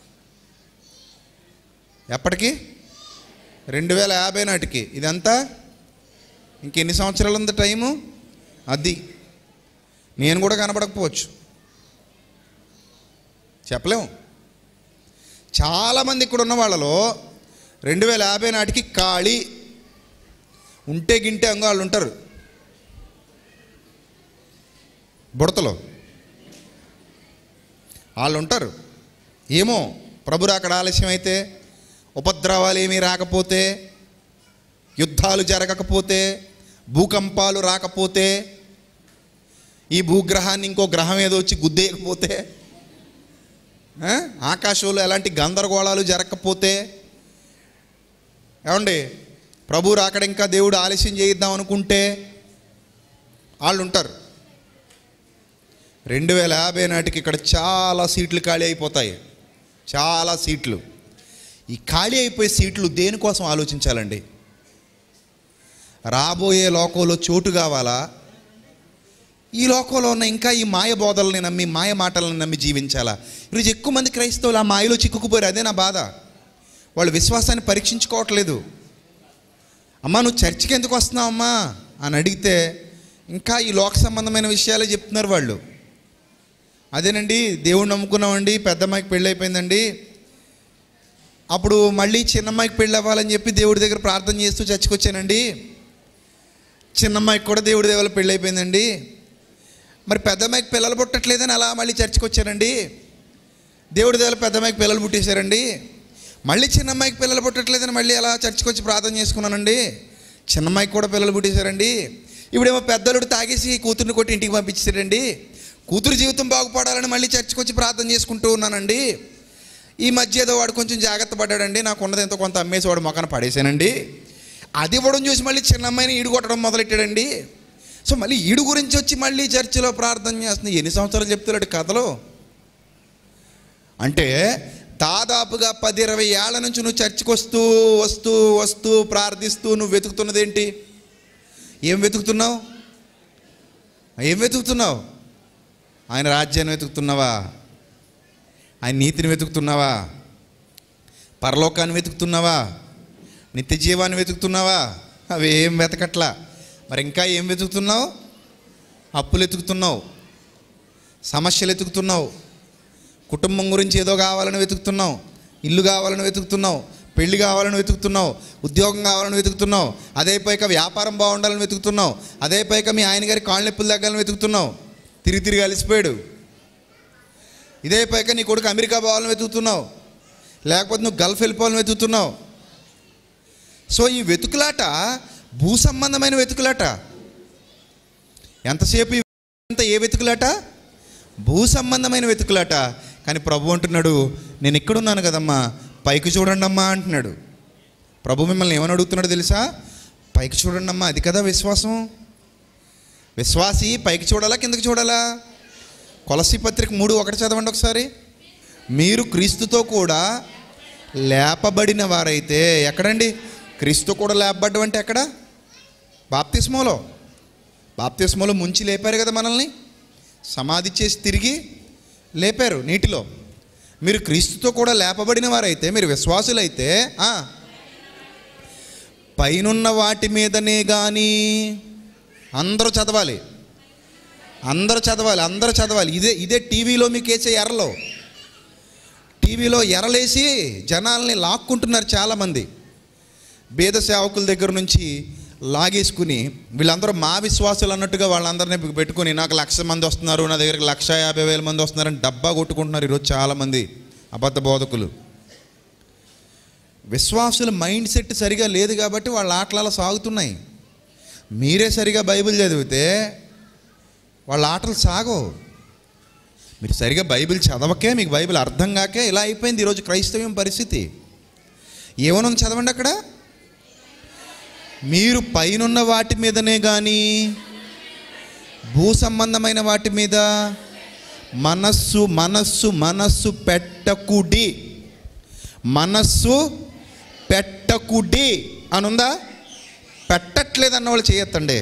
ఎప్పటికి రెండు వేల యాభై నాటికి ఇదంతా ఇంకెన్ని సంవత్సరాలు ఉంది టైము అది నేను కూడా కనబడకపోవచ్చు చెప్పలేము చాలామంది ఇక్కడ ఉన్న వాళ్ళలో రెండు వేల యాభై నాటికి ఖాళీ ఉంటే గింటే అంగ వాళ్ళు ఉంటారు బుడతలో వాళ్ళు ఉంటారు ఏమో ప్రభు అక్కడ ఆలస్యం అయితే ఉపద్రవాలు ఏమీ రాకపోతే యుద్ధాలు జరగకపోతే భూకంపాలు రాకపోతే ఈ భూగ్రహాన్ని ఇంకో గ్రహం ఏదో వచ్చి గుద్దేయకపోతే ఆ? ఆకాశంలో ఎలాంటి గందరగోళాలు జరగకపోతే ఏమండి ప్రభు రాకడ ఇంకా దేవుడు ఆలస్యం చేయిద్దాం అనుకుంటే వాళ్ళు ఉంటారు రెండు వేల యాభై నాటికి ఇక్కడ చాలా సీట్లు ఖాళీ అయిపోతాయి చాలా సీట్లు ఈ ఖాళీ అయిపోయే సీట్లు దేనికోసం ఆలోచించాలండి రాబోయే లోకంలో చోటు కావాలా ఈ లోకంలో ఉన్న ఇంకా ఈ మాయ బోధల్ని నమ్మి మాయ మాటలను నమ్మి జీవించాలా ఈరోజు ఎక్కువ మంది క్రైస్తవులు ఆ మాయలో చిక్కుకుపోయారు అదే నా బాధ వాళ్ళు విశ్వాసాన్ని పరీక్షించుకోవట్లేదు అమ్మా నువ్వు చర్చికి ఎందుకు వస్తున్నావు అమ్మా అని అడిగితే ఇంకా ఈ లోక సంబంధమైన విషయాలే చెప్తున్నారు వాళ్ళు అదేనండి దేవుడు నమ్ముకున్నామండి పెద్దమ్మాయికి పెళ్ళి అయిపోయిందండి అప్పుడు మళ్ళీ చిన్నమ్మాయికి పెళ్ళి అవ్వాలని చెప్పి దేవుడి దగ్గర ప్రార్థన చేస్తూ చర్చికి వచ్చానండి చిన్నమ్మాయికి కూడా దేవుడి దేవుల పెళ్ళి అయిపోయిందండి మరి పెద్దమ్మాయికి పిల్లలు పుట్టట్లేదని అలా మళ్ళీ చర్చికి వచ్చానండి దేవుడి దేవుల పెద్దమ్మాయికి పిల్లలు పుట్టేశారండి మళ్ళీ చిన్నమ్మాయికి పిల్లలు పుట్టట్లేదని మళ్ళీ అలా చర్చికి వచ్చి ప్రార్థన చేసుకున్నానండి చిన్నమ్మాయికి కూడా పిల్లలు పుట్టేశారండి ఇప్పుడేమో పెద్దలుడు తాగేసి కూతుర్ని కొట్టి ఇంటికి పంపించారండి కూతురు జీవితం బాగుపడాలని మళ్ళీ చర్చికి వచ్చి ప్రార్థన చేసుకుంటూ ఉన్నానండి ఈ మధ్య ఏదో వాడు కొంచెం జాగ్రత్త పడ్డాడండి నాకు ఉన్నది ఎంతో కొంత అమ్మేసి వాడు మొక్కన పడేశానండి అది ఇవ్వడం చూసి మళ్ళీ చిన్న అమ్మాయిని ఈడు కొట్టడం మొదలెట్టాడండి సో మళ్ళీ ఈడు గురించి వచ్చి మళ్ళీ చర్చిలో ప్రార్థన చేస్తుంది ఎన్ని సంవత్సరాలు చెప్తున్నాడు కథలో అంటే దాదాపుగా పది ఇరవై ఏళ్ళ నుంచి నువ్వు చర్చికి వస్తూ వస్తూ వస్తూ ప్రార్థిస్తూ నువ్వు వెతుకుతున్నది ఏంటి ఏం వెతుకుతున్నావు ఏం వెతుకుతున్నావు ఆయన రాజ్యాన్ని వెతుకుతున్నావా ఆయన నీతిని వెతుకుతున్నావా పరలోకాన్ని వెతుకుతున్నావా నిత్య జీవాన్ని వెతుకుతున్నావా అవి ఏం వెతకట్లా మరి ఇంకా ఏం వెతుకుతున్నావు అప్పులు వెతుకుతున్నావు సమస్యలు వెతుకుతున్నావు కుటుంబం గురించి ఏదో కావాలని వెతుకుతున్నావు ఇల్లు కావాలని వెతుకుతున్నావు పెళ్లి కావాలని వెతుకుతున్నావు ఉద్యోగం కావాలని వెతుకుతున్నావు అదే పైక వ్యాపారం బాగుండాలని వెతుకుతున్నావు అదే పైక మీ ఆయన గారి కాళ్ళ నొప్పులు తగ్గాలని వెతుకుతున్నావు తిరిగి తిరిగి అలసిపోయాడు ఇదే పైక నీ కొడుకు అమెరికా పోవాలని వెతుకుతున్నావు లేకపోతే నువ్వు గల్ఫ్ వెళ్ళిపోవాలని వెతుకుతున్నావు సో ఈ వెతుకులాట భూ సంబంధమైన వెతుకులాట ఎంతసేపు ఈ అంతా ఏ వెతుకులాట భూ సంబంధమైన వెతుకులాట కానీ ప్రభు అంటున్నాడు నేను ఇక్కడున్నాను కదమ్మా పైకి చూడండి అమ్మా అంటున్నాడు ప్రభు మిమ్మల్ని ఏమని అడుగుతున్నాడు తెలుసా పైకి చూడండి అమ్మా అది కదా విశ్వాసం విశ్వాసి పైకి చూడాలా కిందకి చూడాలా కొలసి పత్రిక మూడు ఒకటి చదవండి ఒకసారి మీరు క్రీస్తుతో కూడా లేపబడిన వారైతే ఎక్కడండి క్రీస్తు కూడా లేపబడ్డం అంటే ఎక్కడ బాప్తిస్మోలో బాప్తిస్మోలో ముంచి లేపారు కదా మనల్ని సమాధి చేసి తిరిగి లేపారు నీటిలో మీరు క్రీస్తుతో కూడా లేపబడిన వారైతే మీరు విశ్వాసులైతే ఆ, పైనున్న వాటి మీదనే కానీ అందరూ చదవాలి అందరూ చదవాలి అందరూ చదవాలి ఇదే ఇదే టీవీలో మీకు వేసే ఎర్రలో టీవీలో ఎర్రలేసి జనాల్ని లాక్కుంటున్నారు చాలామంది భేద సేవకుల దగ్గర నుంచి లాగేసుకుని వీళ్ళందరూ మా విశ్వాసులు అన్నట్టుగా వాళ్ళందరినీ పెట్టుకుని నాకు లక్ష మంది వస్తున్నారు నా దగ్గరికి లక్ష యాభై వేల మంది వస్తున్నారని డబ్బా కొట్టుకుంటున్నారు ఈరోజు చాలామంది అబద్ధ బోధకులు విశ్వాసుల మైండ్ సెట్ సరిగా లేదు కాబట్టి వాళ్ళ ఆటలు అలా సాగుతున్నాయి మీరే సరిగా బైబిల్ చదివితే వాళ్ళ ఆటలు సాగవు మీరు సరిగా బైబిల్ చదవకే మీకు బైబిల్ అర్థం కాకే ఇలా అయిపోయింది ఈరోజు క్రైస్తవ్యం పరిస్థితి ఏమనుంది చదవండి అక్కడ మీరు పైనున్న వాటి మీదనే కానీ భూ సంబంధమైన వాటి మీద మనస్సు మనస్సు మనస్సు పెట్టకుడి మనస్సు పెట్టకుడి అనుందా పెట్టట్లేదన్న వాళ్ళు చేయొద్దండి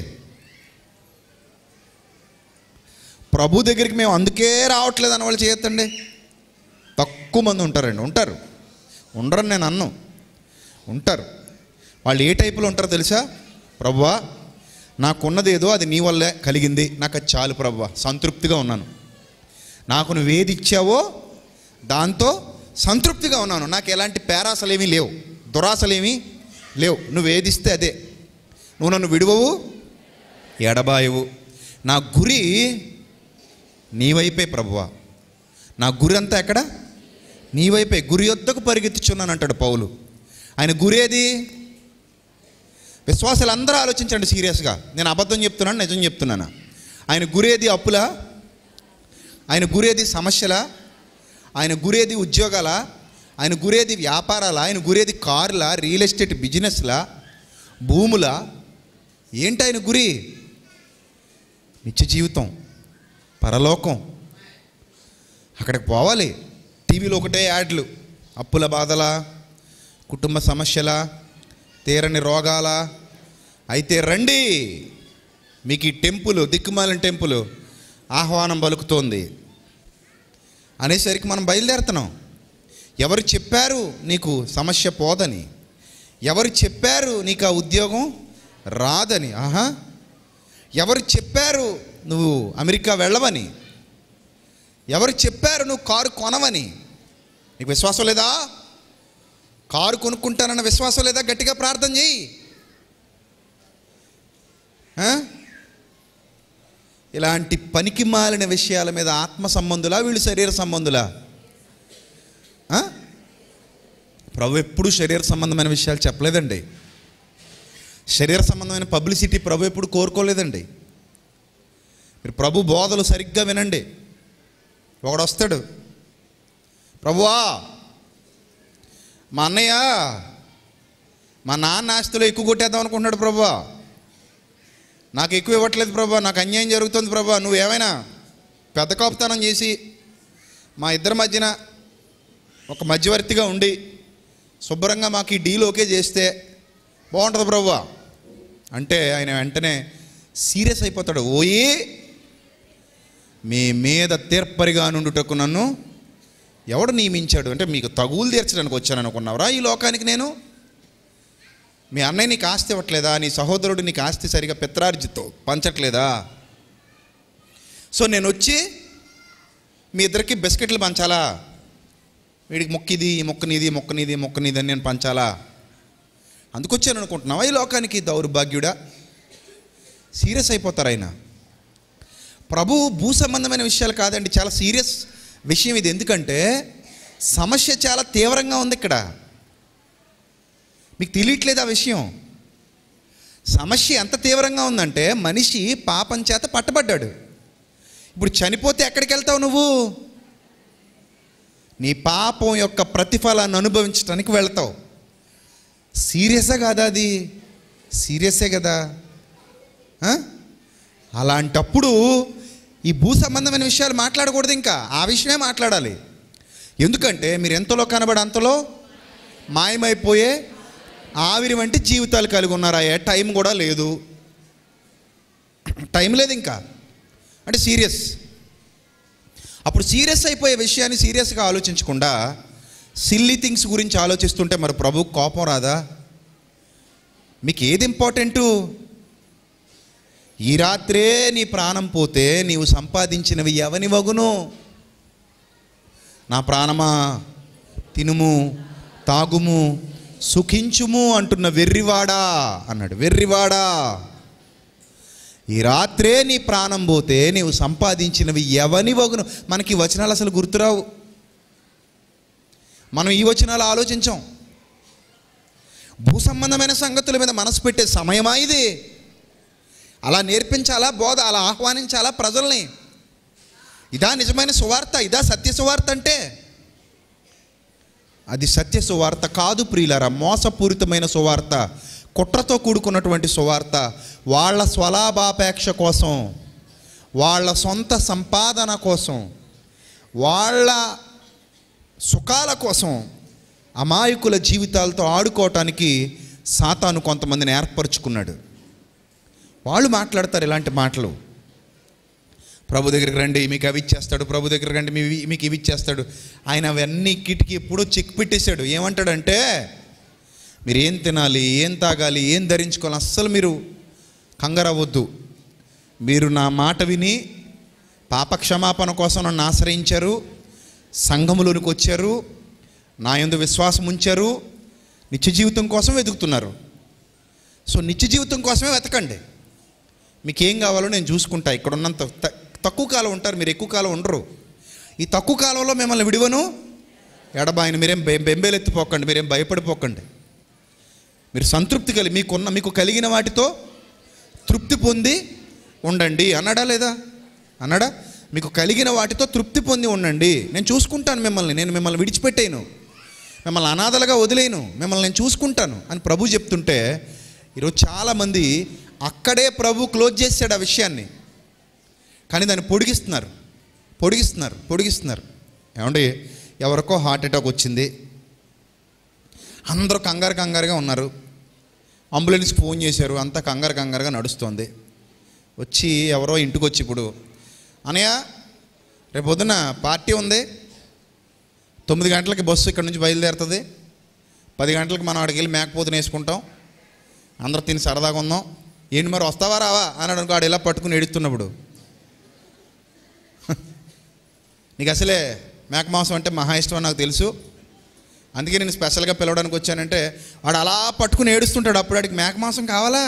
ప్రభు దగ్గరికి మేము అందుకే రావట్లేదు అన్న వాళ్ళు చేయొద్దండి తక్కువ మంది ఉంటారండి ఉంటారు ఉండరని నేను అన్ను ఉంటారు వాళ్ళు ఏ టైపులో ఉంటారో తెలుసా ప్రభువా నాకున్నది ఏదో అది నీ వల్లే కలిగింది నాకు అది చాలు ప్రభువా సంతృప్తిగా ఉన్నాను నాకు నువ్వు ఏది ఇచ్చావో దాంతో సంతృప్తిగా ఉన్నాను నాకు ఎలాంటి పేరాసలేమీ లేవు దురాసలేమీ లేవు నువ్వు ఏది ఇస్తే అదే నువ్వు నన్ను విడువవు ఎడబాయవు నా గురి నీ వైపే ప్రభువా నా గురి అంతా ఎక్కడ నీ వైపే గురి వద్దకు పరిగెత్తుచున్నాను అంటాడు పౌలు ఆయన గురి ఏది విశ్వాసాలు అందరూ ఆలోచించండి సీరియస్గా నేను అబద్ధం చెప్తున్నాను నిజం చెప్తున్నాను ఆయన గురేది అప్పులా ఆయన గురేది సమస్యలా ఆయన గురేది ఉద్యోగాల ఆయన గురేది వ్యాపారాల ఆయన గురేది కారులా రియల్ ఎస్టేట్ బిజినెస్లా భూముల ఏంటి ఆయన గురి నిత్య జీవితం పరలోకం అక్కడికి పోవాలి టీవీలో ఒకటే యాడ్లు అప్పుల బాధల కుటుంబ సమస్యల తీరని రోగాల అయితే రండి మీకు ఈ టెంపుల్ దిక్కుమాలిన టెంపుల్ ఆహ్వానం పలుకుతోంది అనేసరికి మనం బయలుదేరుతున్నాం ఎవరు చెప్పారు నీకు సమస్య పోదని ఎవరు చెప్పారు నీకు ఆ ఉద్యోగం రాదని ఆహా ఎవరు చెప్పారు నువ్వు అమెరికా వెళ్ళవని ఎవరు చెప్పారు నువ్వు కారు కొనవని నీకు విశ్వాసం లేదా కారు కొనుక్కుంటానన్న విశ్వాసం లేదా గట్టిగా ప్రార్థన చేయి ఆ? ఇలాంటి పనికి మాలిన విషయాల మీద ఆత్మ సంబంధులా వీళ్ళు శరీర సంబంధులా ఆ? ప్రభు ఎప్పుడు శరీర సంబంధమైన విషయాలు చెప్పలేదండి శరీర సంబంధమైన పబ్లిసిటీ ప్రభు ఎప్పుడు కోరుకోలేదండి మీరు ప్రభు బోధలు సరిగ్గా వినండి ఒకడు వస్తాడు ప్రభువా మా అన్నయ్య మా నాన్న ఆస్తిలో ఎక్కువ కొట్టేద్దాం అనుకుంటున్నాడు ప్రభా నాకు ఎక్కువ ఇవ్వట్లేదు ప్రభా నాకు అన్యాయం జరుగుతుంది ప్రభా నువ్వేమైనా పెద్ద కాపుతనం చేసి మా ఇద్దరి మధ్యన ఒక మధ్యవర్తిగా ఉండి శుభ్రంగా మాకు ఈ డీల్ ఓకే చేస్తే బాగుంటుంది ప్రభా అంటే ఆయన వెంటనే సీరియస్ అయిపోతాడు ఓయే మీ మీద తీర్పరిగా నుండుటకు నన్ను ఎవడు నియమించాడు అంటే మీకు తగులు తీర్చడానికి వచ్చాను అనుకున్నావురా ఈ లోకానికి నేను మీ అన్నయ్య నీకు ఆస్తి ఇవ్వట్లేదా నీ సహోదరుడు నీకు ఆస్తి సరిగా పిత్రార్జితో పంచట్లేదా సో నేను వచ్చి మీ ఇద్దరికి బిస్కెట్లు పంచాలా వీడికి మొక్కిది ఈ మొక్కనిది మొక్కనిది మొక్కనిది అని నేను పంచాలా అందుకొచ్చాను అనుకుంటున్నావా ఈ లోకానికి దౌర్భాగ్యుడా సీరియస్ అయిపోతారు ఆయన ప్రభు భూ సంబంధమైన విషయాలు కాదండి చాలా సీరియస్ విషయం ఇది ఎందుకంటే సమస్య చాలా తీవ్రంగా ఉంది ఇక్కడ మీకు తెలియట్లేదు ఆ విషయం సమస్య ఎంత తీవ్రంగా ఉందంటే మనిషి పాపం చేత పట్టబడ్డాడు ఇప్పుడు చనిపోతే ఎక్కడికి వెళ్తావు నువ్వు నీ పాపం యొక్క ప్రతిఫలాన్ని అనుభవించడానికి వెళ్తావు సీరియసా కాదా అది సీరియసే కదా ఆ? అలాంటప్పుడు ఈ భూ సంబంధమైన విషయాలు మాట్లాడకూడదు ఇంకా ఆ విషయమే మాట్లాడాలి ఎందుకంటే మీరు ఎంతలో కనబడి అంతలో మాయమైపోయే ఆవిరి వంటి జీవితాలు కలిగి ఉన్నారాయే టైం కూడా లేదు టైం లేదు ఇంకా అంటే సీరియస్ అప్పుడు సీరియస్ అయిపోయే విషయాన్ని సీరియస్గా ఆలోచించకుండా సిల్లీ థింగ్స్ గురించి ఆలోచిస్తుంటే మరి ప్రభు కోపం రాదా మీకు ఏది ఇంపార్టెంటు ఈ రాత్రే నీ ప్రాణం పోతే నీవు సంపాదించినవి ఎవని వగును నా ప్రాణమా తినుము తాగుము సుఖించుము అంటున్న వెర్రివాడా అన్నాడు వెర్రివాడా ఈ రాత్రే నీ ప్రాణం పోతే నీవు సంపాదించినవి ఎవని వగును మనకి ఈ వచనాలు అసలు గుర్తురావు మనం ఈ వచనాలు ఆలోచించాం భూ సంబంధమైన సంగతుల మీద మనసు పెట్టే సమయమా ఇది అలా నేర్పించాలా బోధ అలా ఆహ్వానించాలా ప్రజల్ని ఇదా నిజమైన సువార్త ఇదా సత్య సువార్త అంటే అది సత్య సువార్త కాదు ప్రియులారా మోసపూరితమైన సువార్త కుట్రతో కూడుకున్నటువంటి సువార్త వాళ్ళ స్వలాభాపేక్ష కోసం వాళ్ళ సొంత సంపాదన కోసం వాళ్ళ సుఖాల కోసం అమాయకుల జీవితాలతో ఆడుకోవటానికి సాతాను కొంతమందిని ఏర్పరచుకున్నాడు వాళ్ళు మాట్లాడతారు ఇలాంటి మాటలు ప్రభు దగ్గరికి రండి మీకు అవి ఇచ్చేస్తాడు ప్రభు దగ్గరికి రండి మీ మీకు ఇవి ఇచ్చేస్తాడు ఆయన అవన్నీ కిటికీ ఎప్పుడో చెక్ పెట్టేశాడు ఏమంటాడంటే మీరు ఏం తినాలి ఏం తాగాలి ఏం ధరించుకోవాలి అస్సలు మీరు కంగారవ్వద్దు మీరు నా మాట విని పాప క్షమాపణ కోసం నన్ను ఆశ్రయించారు సంఘములోనికి వచ్చారు నా యందు విశ్వాసం ఉంచారు నిత్య జీవితం కోసం వెతుకుతున్నారు సో నిత్య జీవితం కోసమే వెతకండి మీకు ఏం కావాలో నేను చూసుకుంటా ఇక్కడ ఉన్నంత త- తక్కువ కాలం ఉంటారు మీరు ఎక్కువ కాలం ఉండరు ఈ తక్కువ కాలంలో మిమ్మల్ని విడివను ఎడబాయిని మీరేం బె బెంబేలెత్తిపోకండి మీరేం భయపడిపోకండి మీరు సంతృప్తి కలిగి మీకున్న మీకు కలిగిన వాటితో తృప్తి పొంది ఉండండి అన్నాడా లేదా అన్నాడా మీకు కలిగిన వాటితో తృప్తి పొంది ఉండండి నేను చూసుకుంటాను మిమ్మల్ని నేను మిమ్మల్ని విడిచిపెట్టేను మిమ్మల్ని అనాథలుగా వదిలేను మిమ్మల్ని నేను చూసుకుంటాను అని ప్రభు చెప్తుంటే ఈరోజు చాలామంది అక్కడే ప్రభు క్లోజ్ చేశాడు ఆ విషయాన్ని కానీ దాన్ని పొడిగిస్తున్నారు పొడిగిస్తున్నారు పొడిగిస్తున్నారు ఏమండి ఎవరికో హార్ట్ అటాక్ వచ్చింది అందరూ కంగారు కంగారుగా ఉన్నారు అంబులెన్స్కి ఫోన్ చేశారు అంతా కంగారు కంగారుగా నడుస్తోంది వచ్చి ఎవరో ఇంటికి వచ్చి ఇప్పుడు అనయ్య రేపు పొద్దున పార్టీ ఉంది తొమ్మిది గంటలకి బస్సు ఇక్కడ నుంచి బయలుదేరుతుంది పది గంటలకు మనం అక్కడికి వెళ్ళి మేకపోతుని వేసుకుంటాం అందరూ తిని సరదాగా ఉందాం ఏంటి మరి వస్తావా రావా అన్నాడు అనుకో ఆడు ఇలా పట్టుకుని ఎడుతున్నప్పుడు నీకు అసలే మేక మాంసం అంటే మహా ఇష్టం అని నాకు తెలుసు అందుకే నేను స్పెషల్గా పిలవడానికి వచ్చానంటే వాడు అలా పట్టుకుని ఏడుస్తుంటాడు అప్పుడు వాడికి మేక మాంసం కావాలా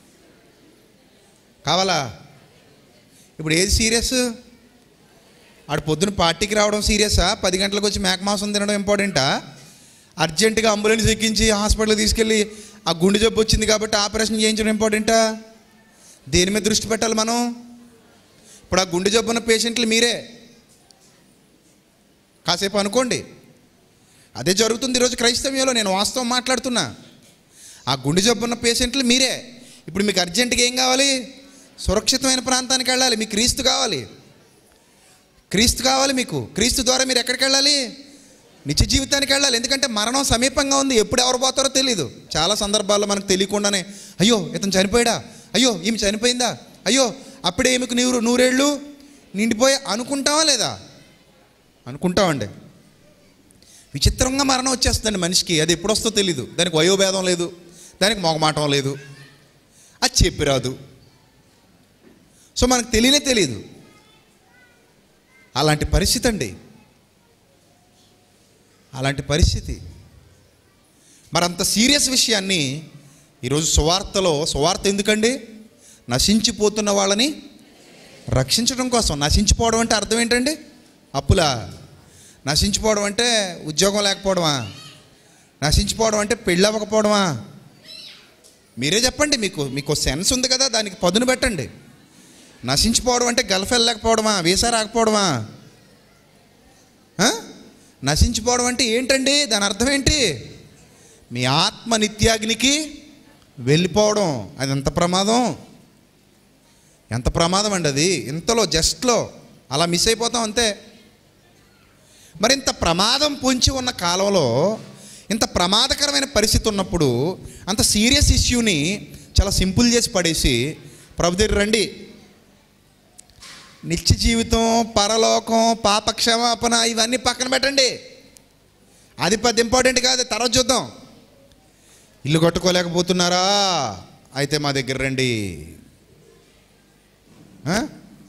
కావాలా ఇప్పుడు ఏది సీరియస్ ఆడు పొద్దున పార్టీకి రావడం సీరియసా పది గంటలకు వచ్చి మేక మాంసం తినడం ఇంపార్టెంటా అర్జెంటుగా అంబులెన్స్ ఎక్కించి హాస్పిటల్కి తీసుకెళ్ళి ఆ గుండె జబ్బు వచ్చింది కాబట్టి ఆపరేషన్ చేయించడం ఇంపార్టెంటా దేని మీద దృష్టి పెట్టాలి మనం ఇప్పుడు ఆ గుండె జబ్బు ఉన్న పేషెంట్లు మీరే కాసేపు అనుకోండి అదే జరుగుతుంది ఈరోజు క్రైస్తవ్యంలో నేను వాస్తవం మాట్లాడుతున్నా ఆ గుండె జబ్బు ఉన్న పేషెంట్లు మీరే ఇప్పుడు మీకు అర్జెంటుగా ఏం కావాలి సురక్షితమైన ప్రాంతానికి వెళ్ళాలి మీకు క్రీస్తు కావాలి క్రీస్తు కావాలి మీకు క్రీస్తు ద్వారా మీరు ఎక్కడికి వెళ్ళాలి నిత్య జీవితానికి వెళ్ళాలి ఎందుకంటే మరణం సమీపంగా ఉంది ఎప్పుడు ఎవరు పోతారో తెలియదు చాలా సందర్భాల్లో మనకు తెలియకుండానే అయ్యో ఇతను చనిపోయాడా అయ్యో ఈమె చనిపోయిందా అయ్యో అప్పుడే ఈమెకు నూరు నూరేళ్ళు నిండిపోయి అనుకుంటావా లేదా అనుకుంటామండి విచిత్రంగా మరణం వచ్చేస్తుందండి మనిషికి అది ఎప్పుడు వస్తుందో తెలీదు దానికి వయోభేదం లేదు దానికి మొగమాటం లేదు అది చెప్పిరాదు సో మనకు తెలియనే తెలియదు అలాంటి పరిస్థితి అండి అలాంటి పరిస్థితి మరి అంత సీరియస్ విషయాన్ని ఈరోజు సువార్తలో సువార్త ఎందుకండి నశించిపోతున్న వాళ్ళని రక్షించడం కోసం నశించిపోవడం అంటే అర్థం ఏంటండి అప్పులా నశించిపోవడం అంటే ఉద్యోగం లేకపోవడమా నశించిపోవడం అంటే పెళ్ళి అవ్వకపోవడమా మీరే చెప్పండి మీకు మీకు సెన్స్ ఉంది కదా దానికి పదును పెట్టండి నశించిపోవడం అంటే గల్ఫ్ వెళ్ళలేకపోవడమా వీసా రాకపోవడమా ఆ? నశించిపోవడం అంటే ఏంటండి దాని అర్థం ఏంటి మీ ఆత్మ నిత్యాగ్నికి వెళ్ళిపోవడం అది ఎంత ప్రమాదం ఎంత ప్రమాదం అండి అది ఇంతలో జస్ట్లో అలా మిస్ అయిపోతాం అంతే మరి ఇంత ప్రమాదం పొంచి ఉన్న కాలంలో ఇంత ప్రమాదకరమైన పరిస్థితి ఉన్నప్పుడు అంత సీరియస్ ఇష్యూని చాలా సింపుల్ చేసి పడేసి ప్రభు దగ్గర రండి నిత్య జీవితం పరలోకం పాప క్షమాపణ ఇవన్నీ పక్కన పెట్టండి అది పెద్ద ఇంపార్టెంట్ కాదు తర్వాత చూద్దాం ఇల్లు కట్టుకోలేకపోతున్నారా అయితే మా దగ్గర రండి ఆ?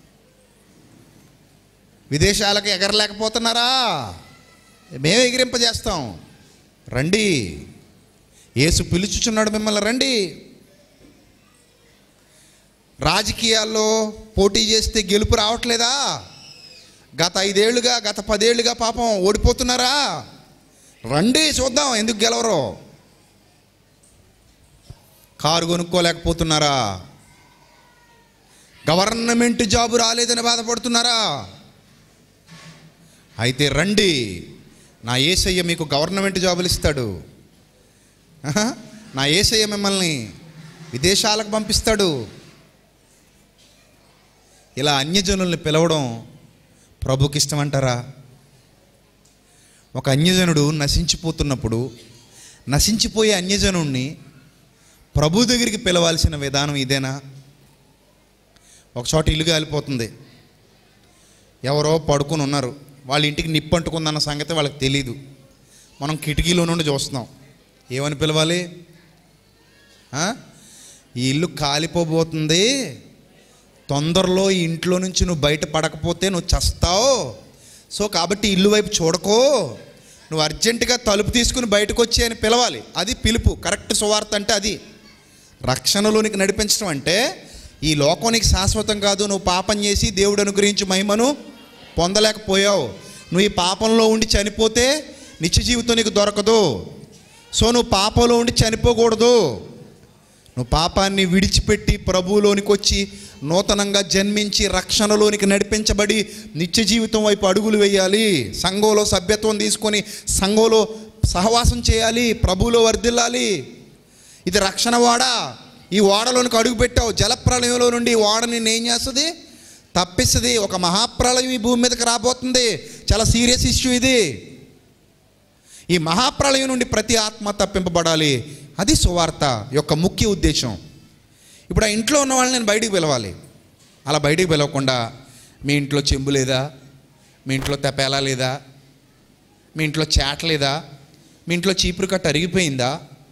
విదేశాలకు ఎగరలేకపోతున్నారా మేము ఎగిరింపజేస్తాం రండి యేసు పిలుచుచున్నాడు మిమ్మల్ని రండి రాజకీయాల్లో పోటీ చేస్తే గెలుపు రావట్లేదా గత ఐదేళ్లుగా గత పదేళ్లుగా పాపం ఓడిపోతున్నారా రండి చూద్దాం ఎందుకు గెలవరు కారు కొనుక్కోలేకపోతున్నారా గవర్నమెంట్ జాబు రాలేదని బాధపడుతున్నారా అయితే రండి నా ఏసయ్య మీకు గవర్నమెంట్ జాబులు ఇస్తాడు ఆహా, నా ఏసయ్య మిమ్మల్ని విదేశాలకు పంపిస్తాడు ఇలా అన్యజనుల్ని పిలవడం ప్రభుకి ఇష్టం అంటారా ఒక అన్యజనుడు నశించిపోతున్నప్పుడు నశించిపోయే అన్యజనుణ్ణి ప్రభు దగ్గరికి పిలవాల్సిన విధానం ఇదేనా ఒక చోట ఇల్లు కాలిపోతుంది ఎవరో పడుకుని ఉన్నారు వాళ్ళ ఇంటికి నిప్పు అంటుకుందన్న సంగతి వాళ్ళకి తెలియదు మనం కిటికీలో నుండి చూస్తున్నాం ఏమని పిలవాలి ఆ? ఈ ఇల్లు కాలిపోబోతుంది తొందరలో ఈ ఇంట్లో నుంచి నువ్వు బయట పడకపోతే నువ్వు చస్తావు సో కాబట్టి ఇల్లు వైపు చూడకో నువ్వు అర్జెంటుగా తలుపు తీసుకుని బయటకు వచ్చి అని పిలవాలి అది పిలుపు కరెక్ట్ సువార్త అంటే అది రక్షణలోనికి నడిపించడం అంటే ఈ లోకానికి శాశ్వతం కాదు నువ్వు పాపం చేసి దేవుడు అనుగ్రహించి మహిమను పొందలేకపోయావు నువ్వు ఈ పాపంలో ఉండి చనిపోతే నిత్య జీవితం నీకు దొరకదు సో నువ్వు పాపంలో ఉండి చనిపోకూడదు నువ్వు పాపాన్ని విడిచిపెట్టి ప్రభువులోనికి వచ్చి నూతనంగా జన్మించి రక్షణలోనికి నడిపించబడి నిత్య జీవితం వైపు అడుగులు వేయాలి సంఘంలో సభ్యత్వం తీసుకొని సంఘంలో సహవాసం చేయాలి ప్రభువులో వర్ధిల్లాలి ఇది రక్షణ వాడ ఈ ఓడలోనికి అడుగు పెట్టావు జలప్రలయంలో నుండి ఈ ఓడ నిన్ను ఏం చేస్తుంది తప్పిస్తుంది ఒక మహాప్రళయం ఈ భూమి మీదకి రాబోతుంది చాలా సీరియస్ ఇష్యూ ఇది ఈ మహాప్రళయం నుండి ప్రతి ఆత్మ తప్పింపబడాలి అది సువార్త యొక్క ముఖ్య ఉద్దేశం ఇప్పుడు ఆ ఇంట్లో ఉన్న వాళ్ళని నేను బయటికి పిలవాలి అలా బయటికి పిలవకుండా మీ ఇంట్లో చెంబు లేదా మీ ఇంట్లో తెపేలా లేదా మీ ఇంట్లో చాట లేదా మీ ఇంట్లో చీపురు కట్ట అరిగిపోయిందా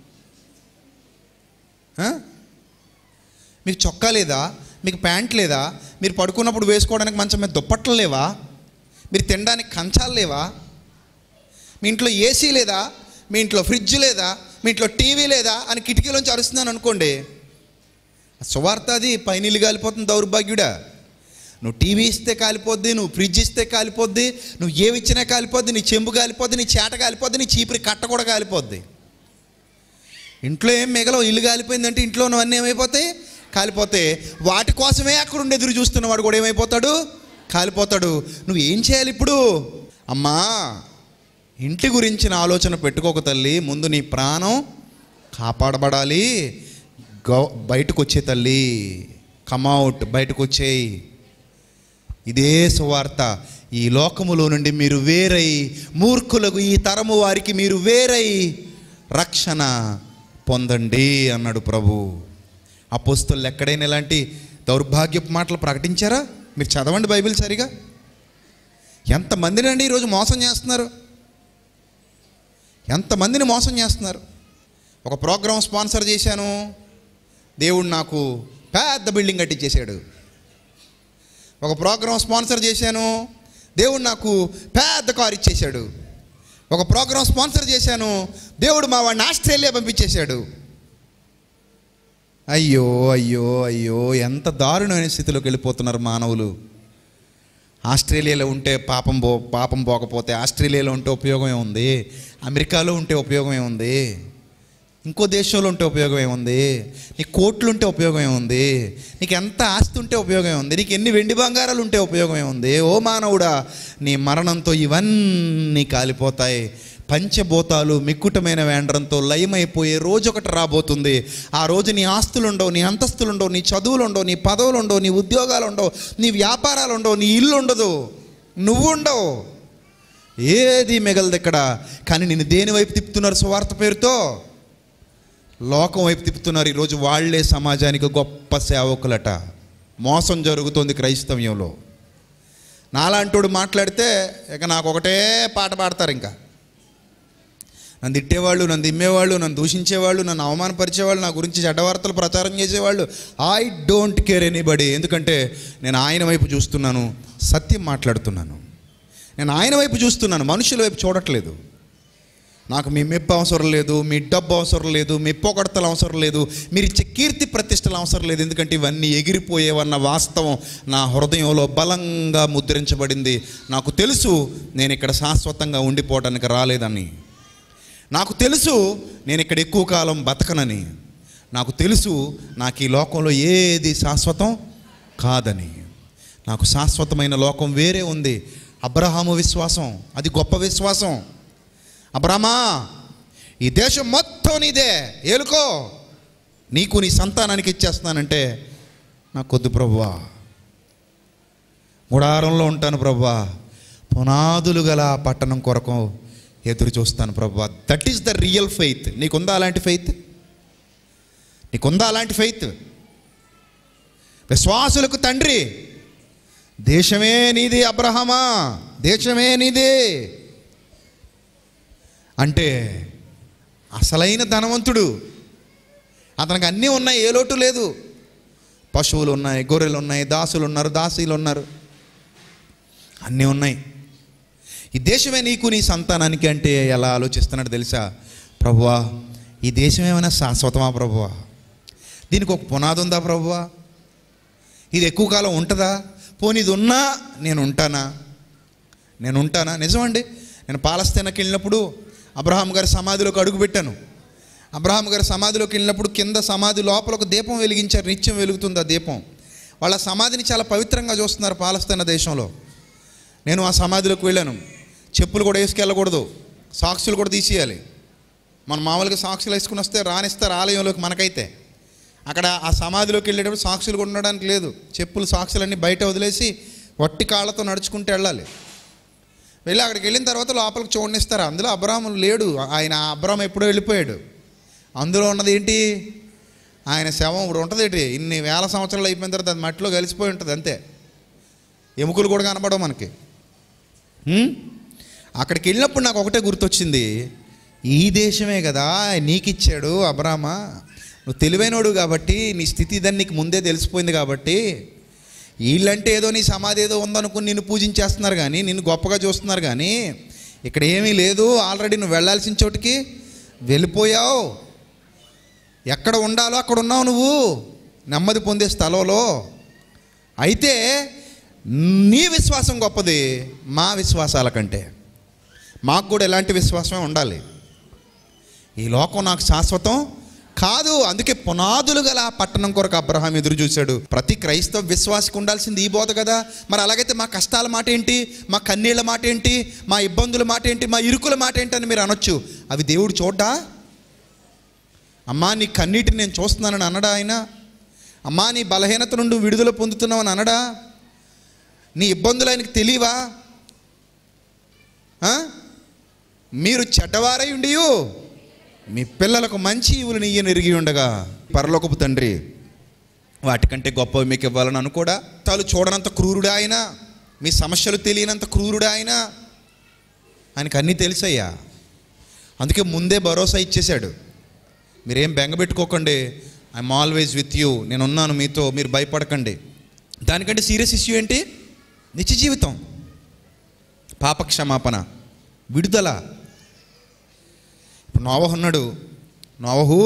ఆ? మీకు చొక్కా లేదా మీకు ప్యాంట్ లేదా మీరు పడుకున్నప్పుడు వేసుకోవడానికి మంచం మీద దుప్పట్లు లేవా మీరు తినడానికి కంచాలు లేవా మీ ఇంట్లో ఏసీ లేదా మీ ఇంట్లో ఫ్రిడ్జ్ లేదా మీ ఇంట్లో టీవీ లేదా అని కిటికీలోంచి అరుస్తున్నాను అనుకోండి సువార్త అది పైనీళ్ళు కాలిపోతుంది దౌర్భాగ్యుడా నువ్వు టీవీ ఇస్తే కాలిపోద్ది నువ్వు ఫ్రిడ్జ్ ఇస్తే కాలిపోద్ది నువ్వు ఏమి ఇచ్చినా కాలిపోద్ది నీ చెంబు కాలిపోద్ది నీ చేట కాలిపోద్ది నీ చీపురి కట్ట కూడా కాలిపోద్ది ఇంట్లో ఏం మిగలవు ఇల్లు కాలిపోయిందంటే ఇంట్లో ఉన్నవన్నీ ఏమైపోతాయి కాలిపోతాయి వాటి కోసమే అక్కడ ఉండి ఎదురు చూస్తున్నవాడు కూడా ఏమైపోతాడు కాలిపోతాడు నువ్వు ఏం చేయాలి ఇప్పుడు అమ్మా ఇంటి గురించిన ఆలోచన పెట్టుకోక తల్లి ముందు నీ ప్రాణం కాపాడబడాలి గౌ బయటకు వచ్చే తల్లి కమౌట్ బయటకు వచ్చేయి ఇదే సువార్త ఈ లోకములో నుండి మీరు వేరై మూర్ఖులకు ఈ తరము వారికి మీరు వేరై రక్షణ పొందండి అన్నాడు ప్రభు అపోస్తులు ఎక్కడైనా ఇలాంటి దౌర్భాగ్యపు మాటలు ప్రకటించారా మీరు చదవండి బైబిల్ సరిగా ఎంతమందిని అండి ఈరోజు మోసం చేస్తున్నారు ఎంతమందిని మోసం చేస్తున్నారు ఒక ప్రోగ్రాం స్పాన్సర్ చేశాను దేవుడు నాకు పెద్ద బిల్డింగ్ కట్టించేశాడు ఒక ప్రోగ్రాం స్పాన్సర్ చేశాను దేవుడు నాకు పెద్ద కారు ఇచ్చేశాడు ఒక ప్రోగ్రాం స్పాన్సర్ చేశాను దేవుడు మా వాడిని ఆస్ట్రేలియా పంపించేశాడు అయ్యో అయ్యో అయ్యో ఎంత దారుణమైన స్థితిలోకి వెళ్ళిపోతున్నారు మానవులు ఆస్ట్రేలియాలో ఉంటే పాపం పో పాపం పోకపోతే ఆస్ట్రేలియాలో ఉంటే ఉపయోగం ఏముంది అమెరికాలో ఉంటే ఉపయోగం ఏముంది ఇంకో దేశంలో ఉంటే ఉపయోగం ఏముంది నీకు కోట్లు ఉంటే ఉపయోగం ఏముంది నీకు ఎంత ఆస్తి ఉంటే ఉపయోగం ఏముంది నీకు ఎన్ని వెండి బంగారాలు ఉంటే ఉపయోగం ఏముంది ఓ మానవుడా నీ మరణంతో ఇవన్నీ కాలిపోతాయి పంచభూతాలు మిక్కుటమైన వేండ్రంతో లయమైపోయే రోజు ఒకటి రాబోతుంది ఆ రోజు నీ ఆస్తులు ఉండవు నీ అంతస్తులు ఉండవు నీ చదువులు ఉండవు నీ పదవులు ఉండవు నీ ఉద్యోగాలు ఉండవు నీ వ్యాపారాలు ఉండవు నీ ఇల్లు ఉండదు నువ్వు ఉండవు ఏది మిగలదు ఇక్కడ కానీ నేను దేని వైపు తిప్పుతున్నారు సువార్త పేరుతో లోకం వైపు తిప్పుతున్నారు ఈరోజు వాళ్ళే సమాజానికి గొప్ప సేవకులట మోసం జరుగుతోంది క్రైస్తవ్యంలో నాలాంటోడు మాట్లాడితే ఇక నాకు ఒకటే పాట పాడతారు ఇంకా నన్ను తిట్టేవాళ్ళు నన్ను దిమ్మేవాళ్ళు నన్ను దూషించేవాళ్ళు నన్ను అవమానపరిచేవాళ్ళు నా గురించి చెడ్డ వార్తలు ప్రచారం చేసేవాళ్ళు ఐ డోంట్ కేర్ ఎనీబడి ఎందుకంటే నేను ఆయన వైపు చూస్తున్నాను సత్యం మాట్లాడుతున్నాను నేను ఆయన వైపు చూస్తున్నాను మనుషుల వైపు చూడట్లేదు నాకు మీ మెప్పు అవసరం లేదు మీ డబ్బు అవసరం లేదు మీ పొగడతలు అవసరం లేదు మీరు ఇచ్చే కీర్తి ప్రతిష్టలు అవసరం లేదు ఎందుకంటే ఇవన్నీ ఎగిరిపోయేవన్న వాస్తవం నా హృదయంలో బలంగా ముద్రించబడింది నాకు తెలుసు నేను ఇక్కడ శాశ్వతంగా ఉండిపోవడానికి రాలేదని నాకు తెలుసు నేను ఇక్కడ ఎక్కువ కాలం బతకనని నాకు తెలుసు నాకు ఈ లోకంలో ఏది శాశ్వతం కాదని నాకు శాశ్వతమైన లోకం వేరే ఉంది అబ్రహాము విశ్వాసం అది గొప్ప విశ్వాసం అబ్రహమా ఈ దేశం మొత్తం నీదే ఏలుకో నీకు నీ సంతానానికి ఇచ్చేస్తున్నానంటే నాకు కొద్దు ప్రభువా గుడారంలో ఉంటాను ప్రభువా పునాదులు గల ఆ పట్టణం కొరకు ఎదురు చూస్తాను ప్రభువా that is the real faith నీకుందా అలాంటి ఫెయిత్ నీకుందా అలాంటి ఫెయిత్ విశ్వాసులకు తండ్రి దేశమే నీది అబ్రహమా దేశమే నీదే అంటే అసలైన ధనవంతుడు అతనికి అన్నీ ఉన్నాయి ఏ లోటు లేదు పశువులు ఉన్నాయి గొర్రెలు ఉన్నాయి దాసులు ఉన్నారు దాసీలు ఉన్నారు అన్నీ ఉన్నాయి ఈ దేశమే నీకు నీ సంతానానికి అంటే ఎలా ఆలోచిస్తున్నాడు తెలుసా ప్రభువా ఈ దేశం ఏమైనా శాశ్వతమా ప్రభువా దీనికి ఒక పునాది ఉందా ప్రభువా ఇది ఎక్కువ కాలం ఉంటుందా పోనీ ఇది ఉన్నా నేను ఉంటానా నేను ఉంటానా నిజమండి నేను పాలస్తీనాకి వెళ్ళినప్పుడు అబ్రహాం గారి సమాధిలోకి అడుగు పెట్టాను అబ్రహాం గారి సమాధిలోకి వెళ్ళినప్పుడు కింద సమాధి లోపల ఒక దీపం వెలిగించారు నిత్యం వెలుగుతుంది ఆ దీపం వాళ్ళ సమాధిని చాలా పవిత్రంగా చూస్తున్నారు పాలస్తీనా దేశంలో నేను ఆ సమాధిలోకి వెళ్ళాను చెప్పులు కూడా వేసుకెళ్ళకూడదు సాక్సులు కూడా తీసేయాలి మన మామూలుగా సాక్షులు వేసుకుని వస్తే రానిస్తారు ఆలయంలోకి మనకైతే అక్కడ ఆ సమాధిలోకి వెళ్ళేటప్పుడు సాక్షులు కూడా ఉండడానికి లేదు చెప్పులు సాక్షులన్నీ బయట వదిలేసి వట్టి కాళ్ళతో నడుచుకుంటూ వెళ్ళాలి వెళ్ళి అక్కడికి వెళ్ళిన తర్వాత లోపలికి చూడనిస్తారు అందులో అబ్రాహం లేడు ఆయన అబ్రాహం ఎప్పుడో వెళ్ళిపోయాడు అందులో ఉన్నది ఏంటి ఆయన శవం ఇప్పుడు ఉంటుంది ఏంటి ఇన్ని వేల సంవత్సరాలు అయిపోయిన తర్వాత అది మట్టిలో కలిసిపోయి ఉంటుంది అంతే ఎముకలు కూడా కనపడవు మనకి హ్మ్? అక్కడికి వెళ్ళినప్పుడు నాకు ఒకటే గుర్తొచ్చింది ఈ దేశమే కదా నీకు ఇచ్చాడు అబ్రామా నువ్వు తెలివైనోడు కాబట్టి నీ స్థితి ఇదని నీకు ముందే తెలిసిపోయింది కాబట్టి వీళ్ళంటే ఏదో నీ సమాధి ఏదో ఉందనుకుని నిన్ను పూజించేస్తున్నారు కానీ నిన్ను గొప్పగా చూస్తున్నారు కానీ ఇక్కడ ఏమీ లేదు ఆల్రెడీ నువ్వు వెళ్ళాల్సిన చోటికి వెళ్ళిపోయావు ఎక్కడ ఉండాలో అక్కడ ఉన్నావు నువ్వు నెమ్మది పొందే స్థలంలో అయితే నీ విశ్వాసం గొప్పది మా విశ్వాసాల కంటే మాకు కూడా ఎలాంటి విశ్వాసమే ఉండాలి ఈ లోకం నాకు శాశ్వతం కాదు అందుకే పునాదులు గల ఆ పట్టణం కొరకు అబ్రహాం ఎదురు చూశాడు ప్రతి క్రైస్తవ విశ్వాసకు ఉండాల్సింది ఈ బోధ కదా మరి అలాగైతే మా కష్టాల మాట ఏంటి మా కన్నీళ్ళ మాట ఏంటి మా ఇబ్బందుల మాట ఏంటి మా ఇరుకుల మాట ఏంటి అని మీరు అనొచ్చు అవి దేవుడు చూడ్డా అమ్మా నీ కన్నీటిని నేను చూస్తున్నానని అనడా ఆయన అమ్మా నీ బలహీనత నుండి విడుదల పొందుతున్నావని అనడా నీ ఇబ్బందులు ఆయనకి తెలియవా ఆ? మీరు చెడ్డవారై ఉండియు మీ పిల్లలకు మంచి ఇవులు నీయని ఎరిగి ఉండగా పరలోకపు తండ్రి వాటికంటే గొప్పవి మీకు ఇవ్వాలని అనుకోడా తాను చూడనంత క్రూరుడా ఆయన మీ సమస్యలు తెలియనంత క్రూరుడా ఆయన ఆయనకు అన్నీ తెలుసయ్యా అందుకే ముందే భరోసా ఇచ్చేశాడు మీరేం బెంగపెట్టుకోకండి ఐఎమ్ ఆల్వేజ్ విత్ యూ నేను ఉన్నాను మీతో మీరు భయపడకండి దానికంటే సీరియస్ ఇష్యూ ఏంటి నిత్య జీవితం పాపక్షమాపణ విడుదల ఇప్పుడు నోవహు ఉన్నాడు నోవహు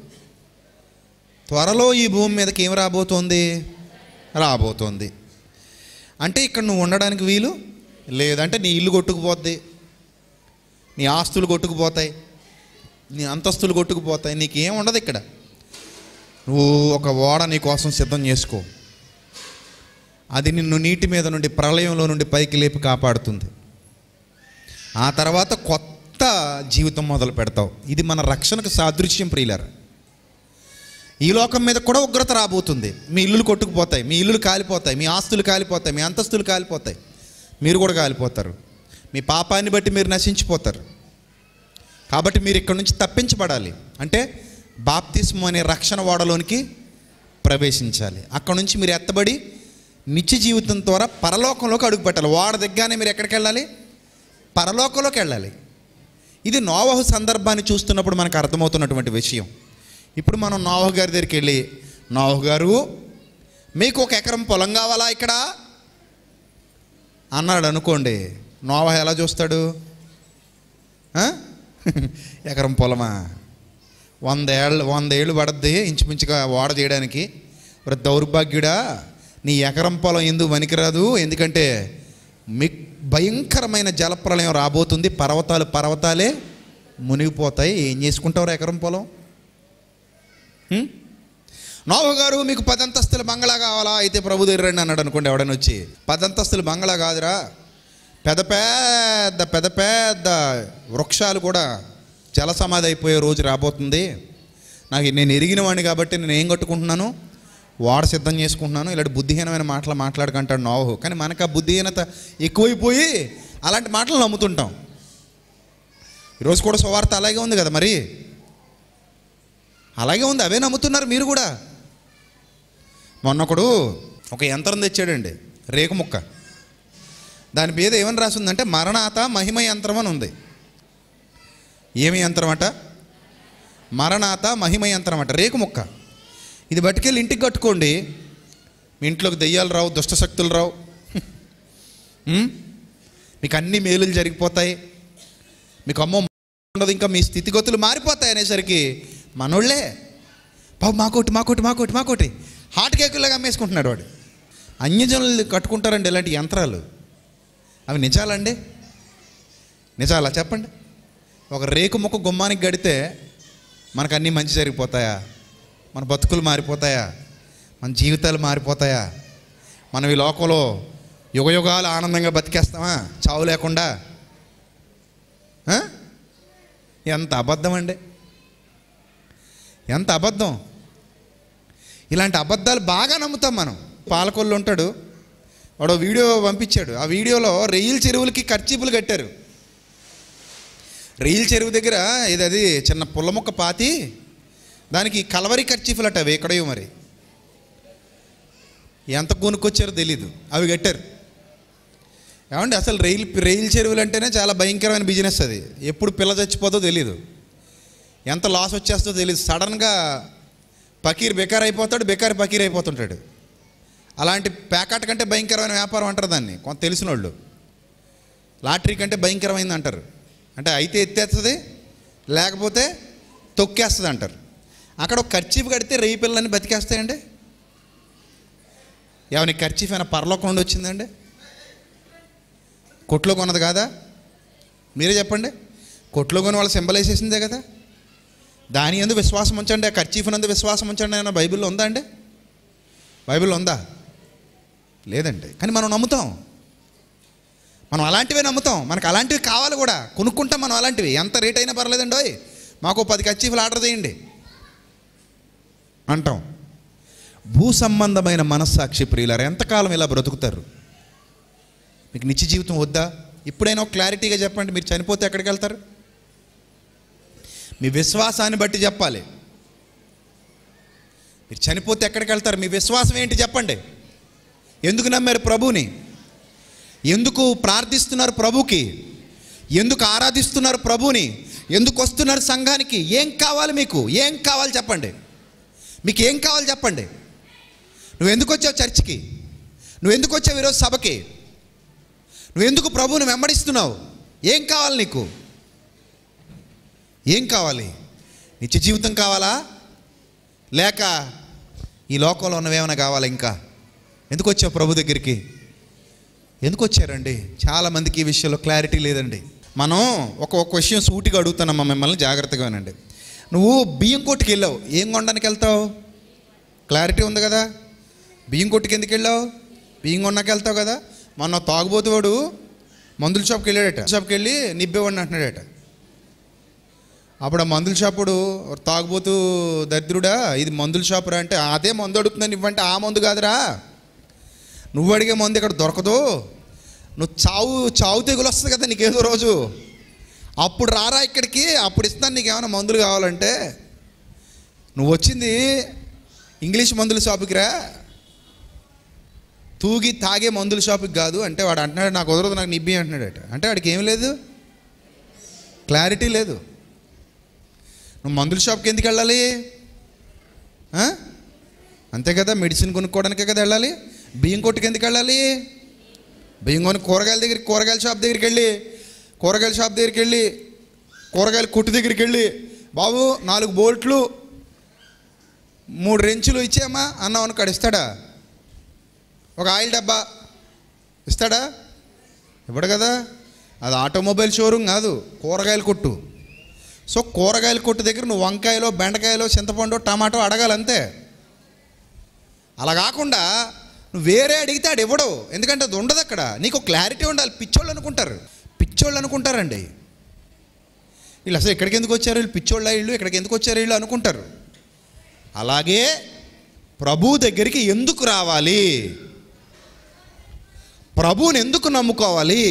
త్వరలో ఈ భూమి మీదకి ఏం రాబోతోంది రాబోతోంది అంటే ఇక్కడ నువ్వు ఉండడానికి వీలు లేదంటే నీ ఇల్లు కొట్టుకుపోద్ది నీ ఆస్తులు కొట్టుకుపోతాయి నీ అంతస్తులు కొట్టుకుపోతాయి నీకేం ఉండదు ఇక్కడ నువ్వు ఒక ఓడ నీ కోసం సిద్ధం చేసుకో అది నిన్ను నీటి మీద నుండి ప్రళయంలో నుండి పైకి లేపి కాపాడుతుంది ఆ తర్వాత కొత్త జీవితం మొదలు పెడతావు ఇది మన రక్షణకు సాదృశ్యం ప్రియులారు ఈ లోకం మీద కూడా ఉగ్రత రాబోతుంది మీ ఇల్లులు కొట్టుకుపోతాయి మీ ఇల్లులు కాలిపోతాయి మీ ఆస్తులు కాలిపోతాయి మీ అంతస్తులు కాలిపోతాయి మీరు కూడా కాలిపోతారు మీ పాపాన్ని బట్టి మీరు నశించిపోతారు కాబట్టి మీరు ఇక్కడ నుంచి తప్పించబడాలి అంటే బాప్తిస్మం అనే రక్షణ ఓడలోనికి ప్రవేశించాలి అక్కడ నుంచి మీరు ఎత్తబడి నిత్య జీవితం ద్వారా పరలోకంలోకి అడుగుపెట్టాలి వాడ దగ్గరనే మీరు ఎక్కడికి వెళ్ళాలి పరలోకంలోకి వెళ్ళాలి ఇది నోవహు సందర్భాన్ని చూస్తున్నప్పుడు మనకు అర్థమవుతున్నటువంటి విషయం ఇప్పుడు మనం నోవహు గారి దగ్గరికి వెళ్ళి నోవహు గారు మీకు ఒక ఎకరం పొలం కావాలా ఇక్కడ అన్నాడు అనుకోండి నోవహ ఎలా చూస్తాడు ఆ? ఎకరం పొలమా వంద ఏళ్ళు వంద ఏళ్ళు పడద్ది ఇంచుమించుగా ఓడ చేయడానికి ఒక దౌర్భాగ్యుడా నీ ఎకరం పొలం ఎందుకు పనికిరాదు ఎందుకంటే మీ భయంకరమైన జలప్రలయం రాబోతుంది పర్వతాలు పర్వతాలే మునిగిపోతాయి ఏం చేసుకుంటారు ఎకరం పొలం హ్మ్? నోవు గారు మీకు పదంతస్తుల బంగళా కావాలా అయితే ప్రభు దగ్గర రండి అన్నాడు అనుకోండి ఎవడని వచ్చి పదంతస్తుల బంగళా కాదురా పెద్ద పెద్ద పెద్ద పెద్ద వృక్షాలు కూడా జల సమాధి అయిపోయే రోజు రాబోతుంది నాకు నేను ఎరిగిన వాడిని కాబట్టి నేను ఏం కట్టుకుంటున్నాను వాడ సిద్ధం చేసుకుంటున్నాను ఇలాంటి బుద్ధిహీనమైన మాటలు మాట్లాడకంటాడు నోహు కానీ మనకు ఆ బుద్ధిహీనత ఎక్కువైపోయి అలాంటి మాటలు నమ్ముతుంటాం ఈరోజు కూడా సువార్త అలాగే ఉంది కదా మరి అలాగే ఉంది అవే నమ్ముతున్నారు మీరు కూడా మొన్నొకడు ఒక యంత్రం తెచ్చాడండి రేకు ముక్క దాని మీద ఏమని రాసిందంటే మరణాత మహిమ యంత్రం అని ఉంది ఏమి యంత్రం అట మరణాత మహిమ యంత్రం అట రేకు ముక్క ఇది పట్టుకెళ్ళి ఇంటికి కట్టుకోండి మీ ఇంట్లోకి దెయ్యాలు రావు దుష్టశక్తులు రావు ఉం? మీకు అన్ని మేలులు జరిగిపోతాయి మీకు అమ్మో ఉండదు ఇంకా మీ స్థితిగతులు మారిపోతాయి అనేసరికి మనోళ్ళే బాబు మాకోటి మాకోటి మాకోటి మాకోటి హాట్ కేకులాగా అమ్మేసుకుంటున్నాడు వాడు అన్యజనులు కట్టుకుంటారండి ఇలాంటి యంత్రాలు అవి నిజాలండి నిజాలా చెప్పండి ఒక రేకు ముక్క గుమ్మానికి గడితే మనకు అన్నీ మంచి జరిగిపోతాయా మన బతుకులు మారిపోతాయా మన జీవితాలు మారిపోతాయా మనం ఈ లోకంలో యుగయుగాలు ఆనందంగా బతికేస్తామా చావు లేకుండా ఆ? ఎంత అబద్ధం అండి ఎంత అబద్ధం ఇలాంటి అబద్ధాలు బాగా నమ్ముతాం మనం పాలకొల్లు ఉంటాడు వాడు వీడియో పంపించాడు ఆ వీడియోలో రెయిల్ చెరువులకి ఖర్చీపులు కట్టారు రెయిల్ చెరువు దగ్గర ఇది అది చిన్న పుల్ల మొక్క పాతి దానికి కలవరి ఖర్చీఫులు అట అవి ఎక్కడో మరి ఎంత కొనుక్కొచ్చారో తెలీదు అవి కట్టారు ఏమండి అసలు రైలు రైలు చెరువులు అంటేనే చాలా భయంకరమైన బిజినెస్ అది ఎప్పుడు పిల్ల చచ్చిపోతో తెలీదు ఎంత లాస్ వచ్చేస్తుందో తెలియదు సడన్గా పకీర్ బెకార్ అయిపోతాడు బెకార్ పకీర్ అయిపోతుంటాడు అలాంటి ప్యాకెట్ కంటే భయంకరమైన వ్యాపారం అంటారు దాన్ని కొంత తెలిసిన వాళ్ళు లాటరీ కంటే భయంకరమైంది అంటారు అంటే అయితే ఎత్తేస్తుంది లేకపోతే తొక్కేస్తుంది అంటారు అక్కడ ఒక ఖర్చీఫ్ కడితే రేయి పిల్లలని బతికేస్తాయండి ఏమైనా ఖర్చీఫ్ అయినా పరలోకం నుండి వచ్చిందండి కొట్లో కొన్నది కాదా మీరే చెప్పండి కొట్లో కొని వాళ్ళ సింబల్ వేసేసిందే కదా దాని ఎందు విశ్వాసం ఉంచండి ఆ ఖర్చీఫ్ నందు విశ్వాసం ఉంచండి అన్న బైబిల్లో ఉందా అండి బైబిల్లో ఉందా లేదండి కానీ మనం నమ్ముతాం మనం అలాంటివే నమ్ముతాం మనకు అలాంటివి కావాలి కూడా కొనుక్కుంటాం మనం అలాంటివి ఎంత రేట్ అయినా పర్లేదండి ఓయ్ మాకు పది కచ్చీఫ్లు ఆర్డర్ చేయండి అంటాం భూ సంబంధమైన మనస్సాక్షి ప్రియులారు ఎంతకాలం ఇలా బ్రతుకుతారు మీకు నిత్య జీవితం వద్దా ఇప్పుడైనా ఒక క్లారిటీగా చెప్పండి మీరు చనిపోతే ఎక్కడికి వెళ్తారు మీ విశ్వాసాన్ని బట్టి చెప్పాలి మీరు చనిపోతే ఎక్కడికి వెళ్తారు మీ విశ్వాసం ఏంటి చెప్పండి ఎందుకు నమ్మారు ప్రభుని ఎందుకు ప్రార్థిస్తున్నారు ప్రభుకి ఎందుకు ఆరాధిస్తున్నారు ప్రభుని ఎందుకు వస్తున్నారు సంఘానికి ఏం కావాలి మీకు ఏం కావాలి చెప్పండి మీకు ఏం కావాలి చెప్పండి నువ్వు ఎందుకు వచ్చావు చర్చికి నువ్వు ఎందుకు వచ్చావు ఈరోజు సభకి నువ్వు ఎందుకు ప్రభువుని వెంబడిస్తున్నావు ఏం కావాలి నీకు ఏం కావాలి నిత్య జీవితం కావాలా లేక ఈ లోకంలో ఉన్నవేమైనా కావాలా ఇంకా ఎందుకు వచ్చావు ప్రభు దగ్గరికి ఎందుకు వచ్చారండి చాలామందికి ఈ విషయంలో క్లారిటీ లేదండి మనం ఒక ఒక విషయం సూటిగా అడుగుతున్నామా మిమ్మల్ని జాగ్రత్తగా వినండి నువ్వు బియ్యం కొట్టుకు వెళ్ళావు ఏం కొనడానికి వెళ్తావు క్లారిటీ ఉంది కదా బియ్యం కొట్టుకు ఎందుకు వెళ్ళావు బియ్యం కొన్నాక వెళ్తావు కదా మొన్న తాగుబోతువాడు మందుల షాప్కి వెళ్ళాడట షాప్కి వెళ్ళి నిబ్బేవాడిని అంటున్నాడట అప్పుడు ఆ మందుల షాపుడు తాగుబోతు దరిద్రుడా ఇది మందుల షాపురా అంటే అదే మందు అడుగుతుందని ఇవ్వంటే ఆ మందు కాదురా నువ్వు అడిగే మందు ఇక్కడ దొరకదు నువ్వు చావు చావు తెగులు వస్తుంది కదా నీకేదో రోజు అప్పుడు రారా ఇక్కడికి అప్పుడు ఇస్తాను నీకు ఏమైనా మందులు కావాలంటే నువ్వు వచ్చింది ఇంగ్లీష్ మందుల షాపుకి రా తూగి తాగే మందుల షాపుకి కాదు అంటే వాడు అంటున్నాడు నాకు కుదరదు నాకు నిబ్బి అంటున్నాడట అంటే వాడికి ఏం లేదు క్లారిటీ లేదు నువ్వు మందుల షాప్కి ఎందుకు వెళ్ళాలి ఆ? అంతే కదా మెడిసిన్ కొనుక్కోవడానికే కదా వెళ్ళాలి బియ్యం కొట్టుకు ఎందుకు వెళ్ళాలి బియ్యం కొని కూరగాయల దగ్గరికి కూరగాయల షాప్ దగ్గరికి వెళ్ళి కూరగాయల షాప్ దగ్గరికి వెళ్ళి కూరగాయల కొట్టు దగ్గరికి వెళ్ళి బాబు నాలుగు బోల్ట్లు మూడు రెంచులు ఇచ్చామా అన్నావు అనుకాడు ఇస్తాడా ఒక ఆయిల్ డబ్బా ఇస్తాడా ఇవ్వడు కదా అది ఆటోమొబైల్ షోరూమ్ కాదు కూరగాయల కొట్టు సో కూరగాయల కొట్టు దగ్గర నువ్వు వంకాయలో బెండకాయలో చింతపండు టమాటో అడగాలంతే అలా కాకుండా నువ్వు వేరే అడిగితే ఆడు ఇవ్వడు ఎందుకంటే అది ఉండదు అక్కడ నీకు క్లారిటీ ఉండాలి పిచ్చోళ్ళు అనుకుంటారు పిచ్చోళ్ళు అనుకుంటారండి వీళ్ళు అసలు ఎక్కడికి ఎందుకు వచ్చారు వీళ్ళు పిచ్చోళ్ళ వీళ్ళు ఇక్కడికి ఎందుకు వచ్చారు వీళ్ళు అనుకుంటారు అలాగే ప్రభు దగ్గరికి ఎందుకు రావాలి ప్రభువుని ఎందుకు నమ్ముకోవాలి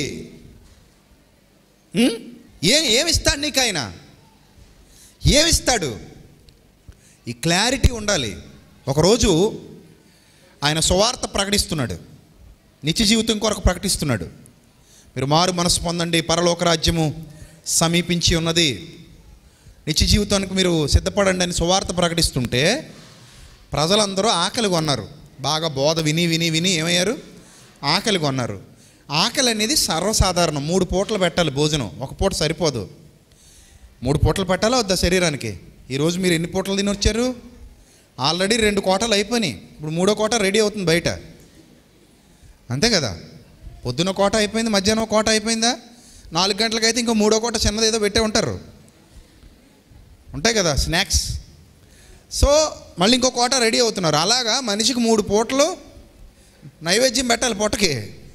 ఉం? ఏం ఏమిస్తాడు నీకు ఆయన ఏమిస్తాడు ఈ క్లారిటీ ఉండాలి ఒకరోజు ఆయన సువార్త ప్రకటిస్తున్నాడు నిత్య జీవితం కొరకు ప్రకటిస్తున్నాడు మీరు మారు మనసు పొందండి పరలోక రాజ్యము సమీపించి ఉన్నది నిత్య జీవితానికి మీరు సిద్ధపడండి అని సువార్త ప్రకటిస్తుంటే ప్రజలందరూ ఆకలి కొన్నారు బాగా బోధ విని విని విని ఏమయ్యారు ఆకలి కొన్నారు ఆకలి అనేది సర్వసాధారణం మూడు పూటలు పెట్టాలి భోజనం ఒక పూట సరిపోదు మూడు పూటలు పెట్టాలా వద్దా శరీరానికి ఈరోజు మీరు ఎన్ని పూటలు తిని వచ్చారు ఆల్రెడీ రెండు కోటలు అయిపోయినాయి ఇప్పుడు మూడో కోట రెడీ అవుతుంది బయట అంతే కదా పొద్దున కోట అయిపోయింది మధ్యాహ్నం కోట అయిపోయిందా నాలుగు గంటలకైతే ఇంకో మూడో కోట చిన్నది ఏదో పెట్టే ఉంటారు ఉంటాయి కదా స్నాక్స్ సో మళ్ళీ ఇంకో కోట రెడీ అవుతున్నారు అలాగా మనిషికి మూడు పూటలు నైవేద్యం పెట్టాలి పొట్టకి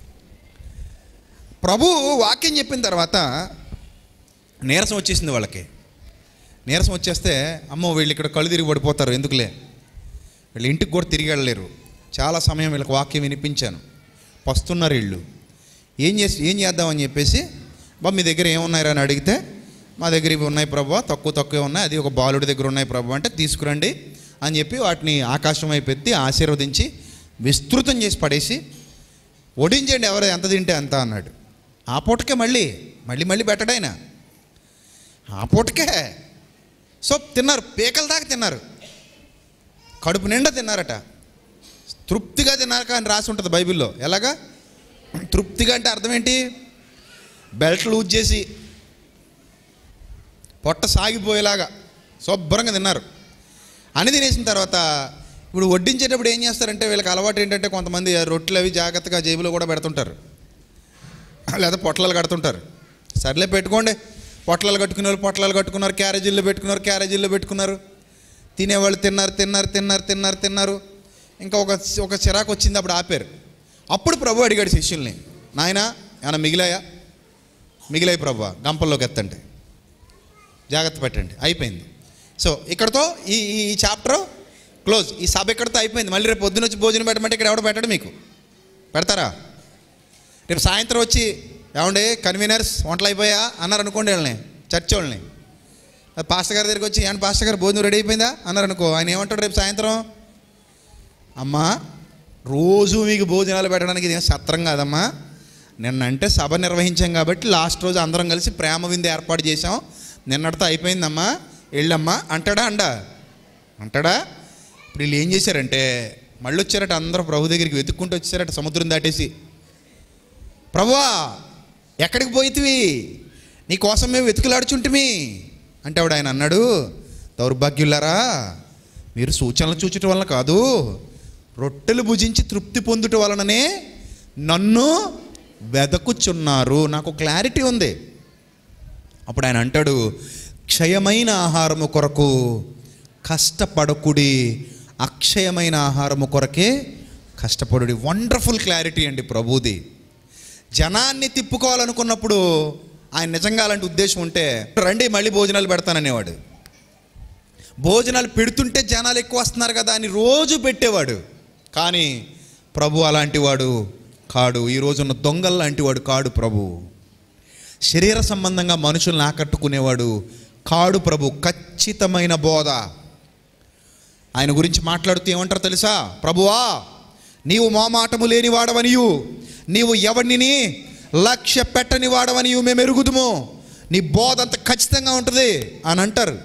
ప్రభు వాక్యం చెప్పిన తర్వాత నీరసం వచ్చేసింది వాళ్ళకి నీరసం వచ్చేస్తే అమ్మో వీళ్ళు ఇక్కడ కళ్ళు తిరిగి పడిపోతారు ఎందుకులే వీళ్ళు ఇంటికి కూడా తిరిగి వెళ్ళలేరు చాలా సమయం వీళ్ళకి వాక్యం వినిపించాను వస్తున్నారు వీళ్ళు ఏం చేసి ఏం చేద్దామని చెప్పేసి బా మీ దగ్గర ఏమున్నాయరా అని అడిగితే మా దగ్గర ఇవి ఉన్నాయి ప్రభు తక్కువ తక్కువ ఉన్నాయి అది ఒక బాలుడి దగ్గర ఉన్నాయి ప్రభు అంటే తీసుకురండి అని చెప్పి వాటిని ఆకాశం వైపు ఎత్తి ఆశీర్వదించి విస్తృతం చేసి పడేసి వడించండి ఎవరు ఎంత తింటే అంత అన్నాడు ఆ పూటకే మళ్ళీ మళ్ళీ మళ్ళీ పెట్టడాయన ఆ పూటకే సో తిన్నారు పీకల దాకా తిన్నారు కడుపు నిండా తిన్నారట తృప్తిగా తిన్నారు కానీ రాసి ఉంటుంది బైబిల్లో ఎలాగా తృప్తిగా అంటే అర్థం ఏంటి బెల్ట్ లూజ్ చేసి పొట్ట సాగిపోయేలాగా శుభ్రంగా తిన్నారు అని తినేసిన తర్వాత ఇప్పుడు వడ్డించేటప్పుడు ఏం చేస్తారంటే వీళ్ళకి అలవాటు ఏంటంటే కొంతమంది రొట్టెలు అవి జాగ్రత్తగా జేబులో కూడా పెడుతుంటారు లేదా పొట్లాలు కడుతుంటారు సర్లే పెట్టుకోండి పొట్లాలు కట్టుకున్నారు పొట్లాలు కట్టుకున్నారు క్యారేజీల్లో పెట్టుకున్నారు క్యారేజీల్లో పెట్టుకున్నారు తినేవాళ్ళు తిన్నారు తిన్నారు తిన్నారు తిన్నారు తిన్నారు ఇంకా ఒక ఒక చిరాకు వచ్చింది అప్పుడు ఆపారు అప్పుడు ప్రభు అడిగాడు శిష్యుల్ని నాయన ఏమైనా మిగిలాయా మిగిలాయి ప్రభు గంపల్లోకి ఎత్తండి జాగ్రత్త పెట్టండి అయిపోయింది సో ఇక్కడతో ఈ ఈ ఈ చాప్టర్ క్లోజ్ ఈ సభ ఇక్కడతో అయిపోయింది మళ్ళీ రేపు పొద్దున వచ్చి భోజనం పెట్టమంటే ఇక్కడ ఎవడ పెట్టడు మీకు పెడతారా రేపు సాయంత్రం వచ్చి ఏమండే కన్వీనర్స్ వంటలు అయిపోయా అన్నారు అనుకోండి వాళ్ళని చర్చ్ వాళ్ళని పాస్టర్ గారి దగ్గరికి వచ్చి ఏమన్నా పాస్టర్ గారు భోజనం రెడీ అయిపోయిందా అన్నారు అనుకో ఆయన ఏమంటాడు రేపు సాయంత్రం అమ్మా రోజు మీకు భోజనాలు పెట్టడానికి ఇదేం సత్రం కాదమ్మా నిన్నంటే సభ నిర్వహించాం కాబట్టి లాస్ట్ రోజు అందరం కలిసి ప్రేమ విందు ఏర్పాటు చేసాం నిన్నటితో అయిపోయిందమ్మా వెళ్ళమ్మా అంటాడా అండా అంటాడా ఇప్పుడు వీళ్ళు ఏం చేశారంటే మళ్ళీ వచ్చారట అందరూ ప్రభు దగ్గరికి వెతుక్కుంటూ వచ్చారట సముద్రం దాటేసి ప్రభువా ఎక్కడికి పోయితివి నీ కోసం మేము వెతుకులాడుచుంటిమి అంటే ఆవిడ ఆయన అన్నాడు దౌర్భాగ్యులారా మీరు సూచనలు చూచటం వల్ల కాదు రొట్టెలు భుజించి తృప్తి పొందుట వలననే నన్ను వెదకుచున్నారు నాకు క్లారిటీ ఉంది అప్పుడు ఆయన అంటాడు క్షయమైన ఆహారము కొరకు కష్టపడకుడి అక్షయమైన ఆహారము కొరకే కష్టపడుడి వండర్ఫుల్ క్లారిటీ అండి ప్రభుది జనాన్ని తిప్పుకోవాలనుకున్నప్పుడు ఆయన నిజంగా అలాంటి ఉద్దేశం ఉంటే రండి మళ్ళీ భోజనాలు పెడతాననేవాడు భోజనాలు పెడుతుంటే జనాలు ఎక్కువ వస్తున్నారు కదా అని రోజు పెట్టేవాడు కానీ ప్రభు అలాంటి వాడు కాడు ఈ రోజున్న దొంగల్ లాంటి వాడు కాడు ప్రభు శరీర సంబంధంగా మనుషుల్ని ఆకట్టుకునేవాడు కాడు ప్రభు ఖచ్చితమైన బోధ ఆయన గురించి మాట్లాడుతూ ఏమంటారు తెలుసా ప్రభువా నీవు మోమాటము లేని వాడవనియు నీవు ఎవరిని లక్ష్య పెట్టని వాడవనియు మేము ఎరుగుదుము నీ బోధ అంత ఖచ్చితంగా ఉంటుంది అని అంటారు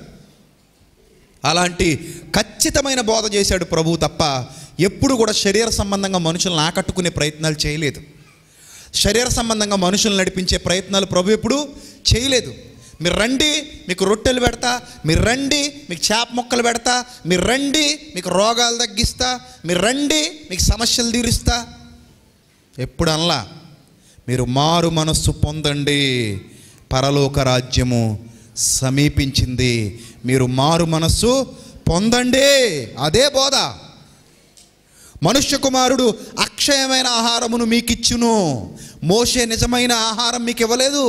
అలాంటి ఖచ్చితమైన బోధ చేశాడు ప్రభు తప్ప ఎప్పుడు కూడా శరీర సంబంధంగా మనుషులను ఆకట్టుకునే ప్రయత్నాలు చేయలేదు శరీర సంబంధంగా మనుషులను నడిపించే ప్రయత్నాలు ప్రభు ఎప్పుడు చేయలేదు మీరు రండి మీకు రొట్టెలు పెడతా మీరు రండి మీకు చేప మొక్కలు పెడతా మీరు రండి మీకు రోగాలు తగ్గిస్తా మీరు రండి మీకు సమస్యలు తీరుస్తా ఎప్పుడు అనలా మీరు మారు మనస్సు పొందండి పరలోక రాజ్యము సమీపించింది మీరు మారు మనస్సు పొందండి అదే బోధ మనుష్య కుమారుడు అక్షయమైన ఆహారమును మీకిచ్చును మోసే నిజమైన ఆహారం మీకు ఇవ్వలేదు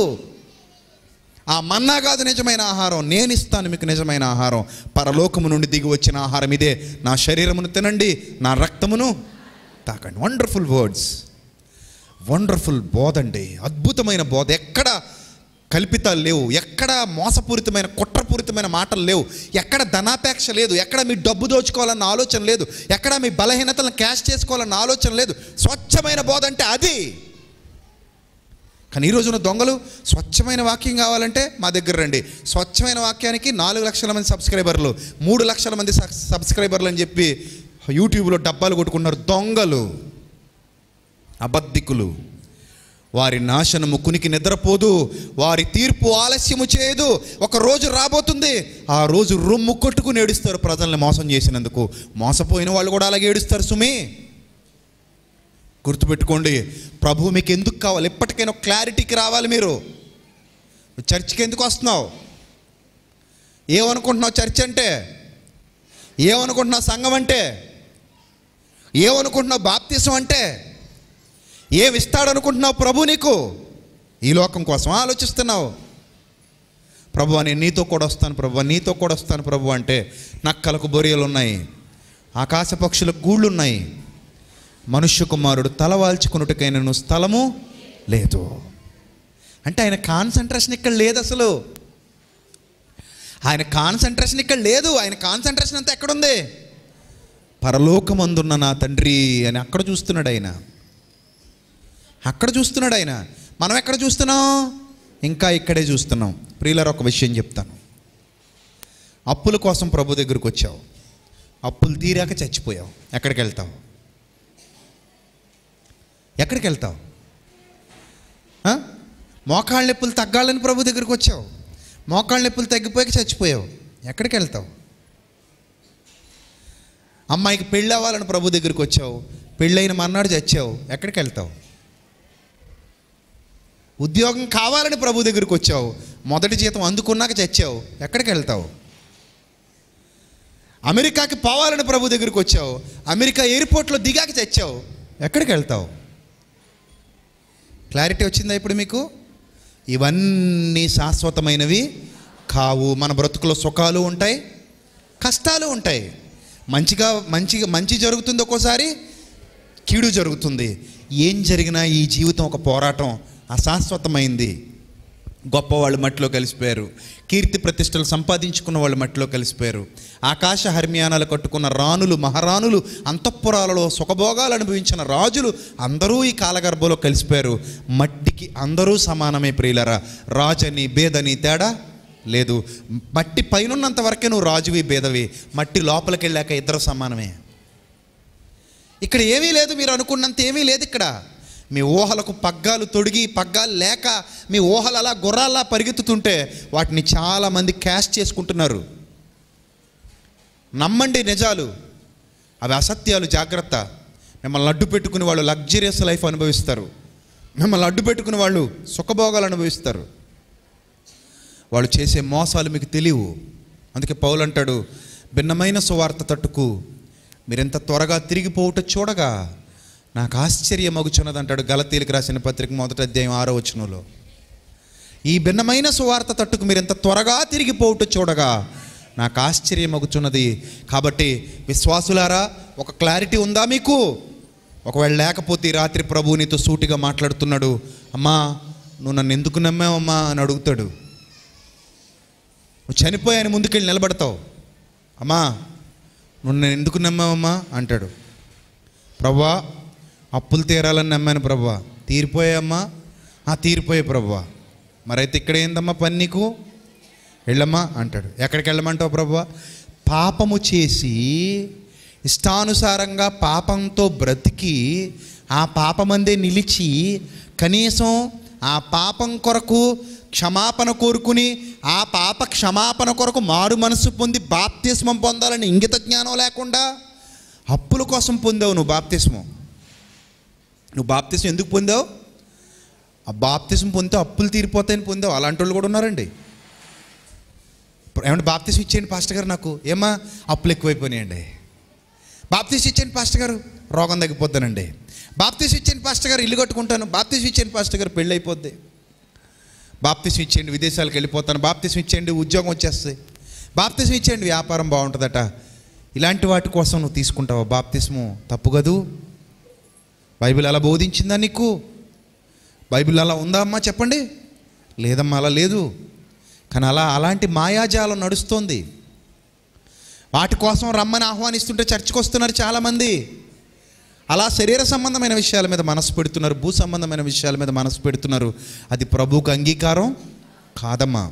ఆ మన్నా కాదు నిజమైన ఆహారం నేను ఇస్తాను మీకు నిజమైన ఆహారం పరలోకము నుండి దిగి వచ్చిన ఆహారం ఇదే నా శరీరమును తినండి నా రక్తమును తాకండి వండర్ఫుల్ వర్డ్స్ వండర్ఫుల్ బోధ అండి అద్భుతమైన బోధ ఎక్కడ కల్పితాలు లేవు ఎక్కడ మోసపూరితమైన కుట్రపూరితమైన మాటలు లేవు ఎక్కడ ధనాపేక్ష లేదు ఎక్కడ మీ డబ్బు దోచుకోవాలన్న ఆలోచన లేదు ఎక్కడ మీ బలహీనతలను క్యాష్ చేసుకోవాలన్న ఆలోచన లేదు స్వచ్ఛమైన బోధ అంటే అది కానీ ఈ రోజున దొంగలు స్వచ్ఛమైన వాక్యం కావాలంటే మా దగ్గర రండి స్వచ్ఛమైన వాక్యానికి నాలుగు లక్షల మంది సబ్స్క్రైబర్లు మూడు లక్షల మంది సబ్- సబ్స్క్రైబర్లు అని చెప్పి యూట్యూబ్లో డబ్బాలు కొట్టుకున్నారు దొంగలు అబద్ధికులు వారి నాశనము కునికి నిద్రపోదు వారి తీర్పు ఆలస్యము చేయదు ఒక రోజు రాబోతుంది ఆ రోజు రొమ్ము కొట్టుకుని ఏడుస్తారు ప్రజల్ని మోసం చేసినందుకు మోసపోయిన వాళ్ళు కూడా అలాగే ఏడుస్తారు సుమి గుర్తుపెట్టుకోండి ప్రభు మీకు ఎందుకు కావాలి ఎప్పటికైనా ఒక క్లారిటీకి రావాలి మీరు చర్చికి ఎందుకు వస్తున్నావు ఏమనుకుంటున్నావు చర్చ్ అంటే ఏమనుకుంటున్నావు సంఘం అంటే ఏమనుకుంటున్నావు బాప్తిసం అంటే ఏమి ఇస్తాడనుకుంటున్నావు ప్రభు నీకు ఈ లోకం కోసం ఆలోచిస్తున్నావు ప్రభు నేను నీతో కూడా వస్తాను ప్రభు నీతో కూడా వస్తాను ప్రభు అంటే నక్కలకు బొరియలు ఉన్నాయి ఆకాశ పక్షుల గూళ్ళు ఉన్నాయి మనుష్య కుమారుడు తల వాల్చుకున్నట్టుకైనను స్థలము లేదు అంటే ఆయన కాన్సన్ట్రేషన్ ఇక్కడ లేదు అసలు ఆయన కాన్సన్ట్రేషన్ ఇక్కడ లేదు ఆయన కాన్సన్ట్రేషన్ అంతా ఎక్కడుంది పరలోకమందున్న నా తండ్రి అని అక్కడ చూస్తున్నాడు ఆయన అక్కడ చూస్తున్నాడు ఆయన మనం ఎక్కడ చూస్తున్నాం ఇంకా ఇక్కడే చూస్తున్నాం ప్రియులర్ ఒక విషయం చెప్తాను అప్పుల కోసం ప్రభు దగ్గరికి వచ్చావు అప్పులు తీరాక చచ్చిపోయావు ఎక్కడికి వెళ్తావు ఎక్కడికి వెళ్తావు ఆ? మోకాళ్ళ నొప్పులు తగ్గాలని ప్రభు దగ్గరికి వచ్చావు మోకాళ్ళ నొప్పులు తగ్గిపోయాక చచ్చిపోయావు ఎక్కడికి వెళ్తావు అమ్మాయికి పెళ్ళి అవ్వాలని ప్రభు దగ్గరికి వచ్చావు పెళ్ళైన మన్నాడు చచ్చావు ఎక్కడికి వెళ్తావు ఉద్యోగం కావాలని ప్రభు దగ్గరికి వచ్చావు మొదటి జీతం అందుకున్నాక చచ్చావు ఎక్కడికి వెళ్తావు అమెరికాకి పోవాలని ప్రభు దగ్గరికి వచ్చావు అమెరికా ఎయిర్పోర్ట్లో దిగాక చచ్చావు ఎక్కడికి వెళ్తావు క్లారిటీ వచ్చిందా ఇప్పుడు మీకు ఇవన్నీ శాశ్వతమైనవి కావు మన బ్రతుకులో సుఖాలు ఉంటాయి కష్టాలు ఉంటాయి మంచిగా మంచిగా మంచి జరుగుతుంది ఒక్కోసారి కీడు జరుగుతుంది ఏం జరిగినా ఈ జీవితం ఒక పోరాటం అశాశ్వతమైంది గొప్పవాళ్ళు మట్టిలో కలిసిపోయారు కీర్తి ప్రతిష్టలు సంపాదించుకున్న వాళ్ళు మట్టిలో కలిసిపోయారు ఆకాశ హర్మ్యానాలు కట్టుకున్న రాణులు మహారాణులు అంతఃపురాలలో సుఖభోగాలు అనుభవించిన రాజులు అందరూ ఈ కాలగర్భంలో కలిసిపోయారు మట్టికి అందరూ సమానమే ప్రియులరా రాజని బేదని తేడా లేదు మట్టి పైనున్నంత వరకే నువ్వు రాజువి బేదవి మట్టి లోపలికి వెళ్ళాక ఇద్దరు సమానమే ఇక్కడ ఏమీ లేదు మీరు అనుకున్నంత ఏమీ లేదు ఇక్కడ మీ ఊహలకు పగ్గాలు తొడిగి పగ్గాలు లేక మీ ఊహలు అలా గుర్రాల్లా పరిగెత్తుతుంటే వాటిని చాలామంది క్యాష్ చేసుకుంటున్నారు నమ్మండి నిజాలు అవి అసత్యాలు జాగ్రత్త మిమ్మల్ని అడ్డు పెట్టుకుని వాళ్ళు లగ్జరియస్ లైఫ్ అనుభవిస్తారు మిమ్మల్ని అడ్డు పెట్టుకుని వాళ్ళు సుఖభోగాలు అనుభవిస్తారు వాళ్ళు చేసే మోసాలు మీకు తెలియవు అందుకే పౌలు అంటాడు భిన్నమైన సువార్త తట్టుకు మీరెంత త్వరగా తిరిగిపోవుట చూడగా నాకు ఆశ్చర్యం మగుచున్నది అంటాడు గలతీలకు రాసిన పత్రిక మొదటి అధ్యాయం ఆరో వచనంలో ఈ భిన్నమైన సువార్త తట్టుకు మీరెంత త్వరగా తిరిగిపోవుట చూడగా నాకు ఆశ్చర్యం మగుచున్నది కాబట్టి విశ్వాసులారా ఒక క్లారిటీ ఉందా మీకు ఒకవేళ లేకపోతే ఈ రాత్రి ప్రభువు నీతో సూటిగా మాట్లాడుతున్నాడు అమ్మా నువ్వు నన్ను ఎందుకు నమ్మావమ్మా అని అడుగుతాడు నువ్వు చనిపోయాని ముందుకెళ్ళి నిలబడతావు అమ్మా నువ్వు నేను ఎందుకు నమ్మావమ్మా అంటాడు ప్రభా అప్పులు తీరాలని నమ్మాను ప్రభా తీరిపోయామ్మా ఆ తీరిపోయే ప్రభా మరైతే ఇక్కడ ఏందమ్మా పని నీకు వెళ్ళమ్మా అంటాడు ఎక్కడికి వెళ్ళమంటావు ప్రభా పాపము చేసి ఇష్టానుసారంగా పాపంతో బ్రతికి ఆ పాపమందే నిలిచి కనీసం ఆ పాపం కొరకు క్షమాపణ కోరుకుని ఆ పాప క్షమాపణ కొరకు మారు మనసు పొంది బాప్తిస్మం పొందాలని ఇంగిత జ్ఞానం లేకుండా అప్పుల కోసం పొందావు నువ్వు బాప్తిస్మం నువ్వు బాప్తిస్మం ఎందుకు పొందావు ఆ బాప్తిస్మం పొందితే అప్పులు తీరిపోతాయని పొందావు అలాంటి వాళ్ళు కూడా ఉన్నారండి ఏమంటే బాప్తిస్మం ఇచ్చేయండి పాస్టర్ గారు నాకు ఏమా అప్పులు ఎక్కువైపోయినాయండి బాప్తీస్ ఇచ్చేయండి పాస్టర్ గారు రోగం తగ్గిపోతానండి బాప్తీస్ ఇచ్చేయండి పాస్టర్ గారు ఇల్లు కట్టుకుంటాను బాప్తీస్ ఇచ్చేయండి పాస్టర్ గారు పెళ్ళి అయిపోద్ది బాప్తీసం ఇచ్చేయండి విదేశాలకు వెళ్ళిపోతాను బాప్తీసం ఇచ్చేయండి ఉద్యోగం వచ్చేస్తుంది బాప్తీసం ఇచ్చేయండి వ్యాపారం బాగుంటుందట ఇలాంటి వాటి కోసం నువ్వు తీసుకుంటావా బాప్తిస్ము తప్పు కదూ బైబిల్ అలా బోధించిందా నీకు బైబిల్ అలా ఉందా అమ్మా చెప్పండి లేదమ్మా అలా లేదు కానీ అలా అలాంటి మాయాజాలం నడుస్తోంది వాటి కోసం రమ్మని ఆహ్వానిస్తుంటే చర్చకు వస్తున్నారు చాలామంది అలా శరీర సంబంధమైన విషయాల మీద మనసు పెడుతున్నారు భూ సంబంధమైన విషయాల మీద మనసు పెడుతున్నారు అది ప్రభువుకు అంగీకారం కాదమ్మా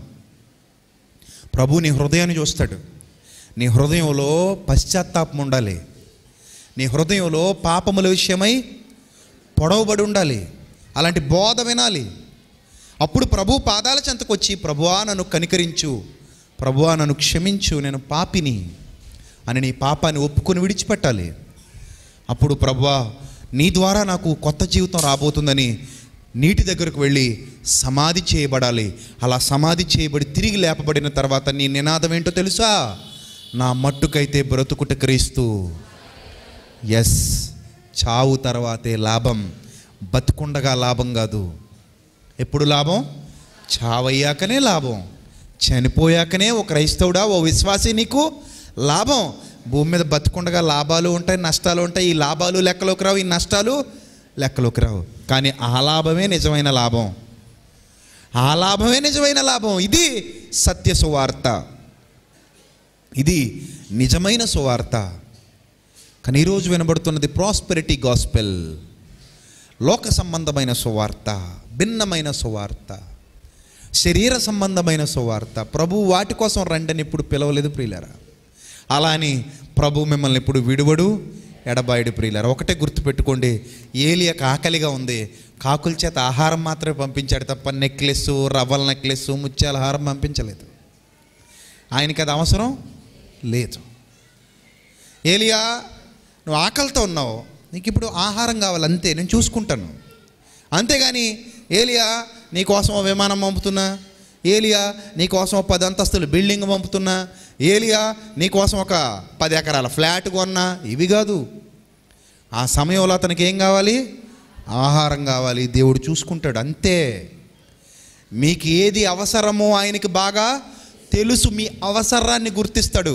ప్రభు నీ హృదయాన్ని చూస్తాడు నీ హృదయంలో పశ్చాత్తాపం ఉండాలి నీ హృదయంలో పాపముల విషయమై పొడవబడి ఉండాలి అలాంటి బోధ వినాలి అప్పుడు ప్రభు పాదాల చెంతకు వచ్చి ప్రభువా నన్ను కనికరించు ప్రభువా నన్ను క్షమించు నేను పాపిని అని నీ పాపాన్ని ఒప్పుకొని విడిచిపెట్టాలి అప్పుడు ప్రభువా నీ ద్వారా నాకు కొత్త జీవితం రాబోతుందని నీటి దగ్గరకు వెళ్ళి సమాధి చేయబడాలి అలా సమాధి చేయబడి తిరిగి లేపబడిన తర్వాత నీ నినాదం ఏంటో తెలుసా నా మట్టుకైతే బ్రతుకుట క్రీస్తు ఎస్ చావు తర్వాతే లాభం బతుకుండగా లాభం కాదు ఎప్పుడు లాభం చావయ్యాకనే లాభం చనిపోయాకనే ఓ క్రైస్తవుడా ఓ విశ్వాసి నీకు లాభం భూమి మీద బతుకుండగా లాభాలు ఉంటాయి నష్టాలు ఉంటాయి ఈ లాభాలు లెక్కలోకి రావు ఈ నష్టాలు లెక్కలోకి రావు కానీ ఆ లాభమే నిజమైన లాభం ఆ లాభమే నిజమైన లాభం ఇది సత్య సువార్త ఇది నిజమైన సువార్త కానీ ఈరోజు వినబడుతున్నది ప్రాస్పెరిటీ గాస్పెల్ లోక సంబంధమైన సువార్త భిన్నమైన సువార్త శరీర సంబంధమైన సువార్త ప్రభు వాటి కోసం రండని ఇప్పుడు పిలవలేదు ప్రియులరా అలా అని ప్రభు మిమ్మల్ని ఇప్పుడు విడువడు ఎడబాయుడు ప్రియులరా ఒకటే గుర్తుపెట్టుకోండి ఏలియకు ఆకలిగా ఉంది కాకుల చేత ఆహారం మాత్రమే పంపించాడు తప్ప నెక్లెస్ రవ్వల నెక్లెస్ ముత్యాల హారం పంపించలేదు ఆయనకి అది అవసరం లేదు ఏలియా నువ్వు ఆకలితో ఉన్నావు నీకు ఇప్పుడు ఆహారం కావాలి అంతే నేను చూసుకుంటాను అంతేగాని ఏలియా నీకోసం ఓ విమానం పంపుతున్నా ఏలియా నీకోసం ఒక పది అంతస్తులు బిల్డింగ్ పంపుతున్నా ఏలియా నీకోసం ఒక పది ఎకరాల ఫ్లాట్ కొన్నా ఇవి కాదు ఆ సమయంలో అతనికి ఏం కావాలి ఆహారం కావాలి దేవుడు చూసుకుంటాడు అంతే మీకు ఏది అవసరమో ఆయనకి బాగా తెలుసు మీ అవసరాన్ని గుర్తిస్తాడు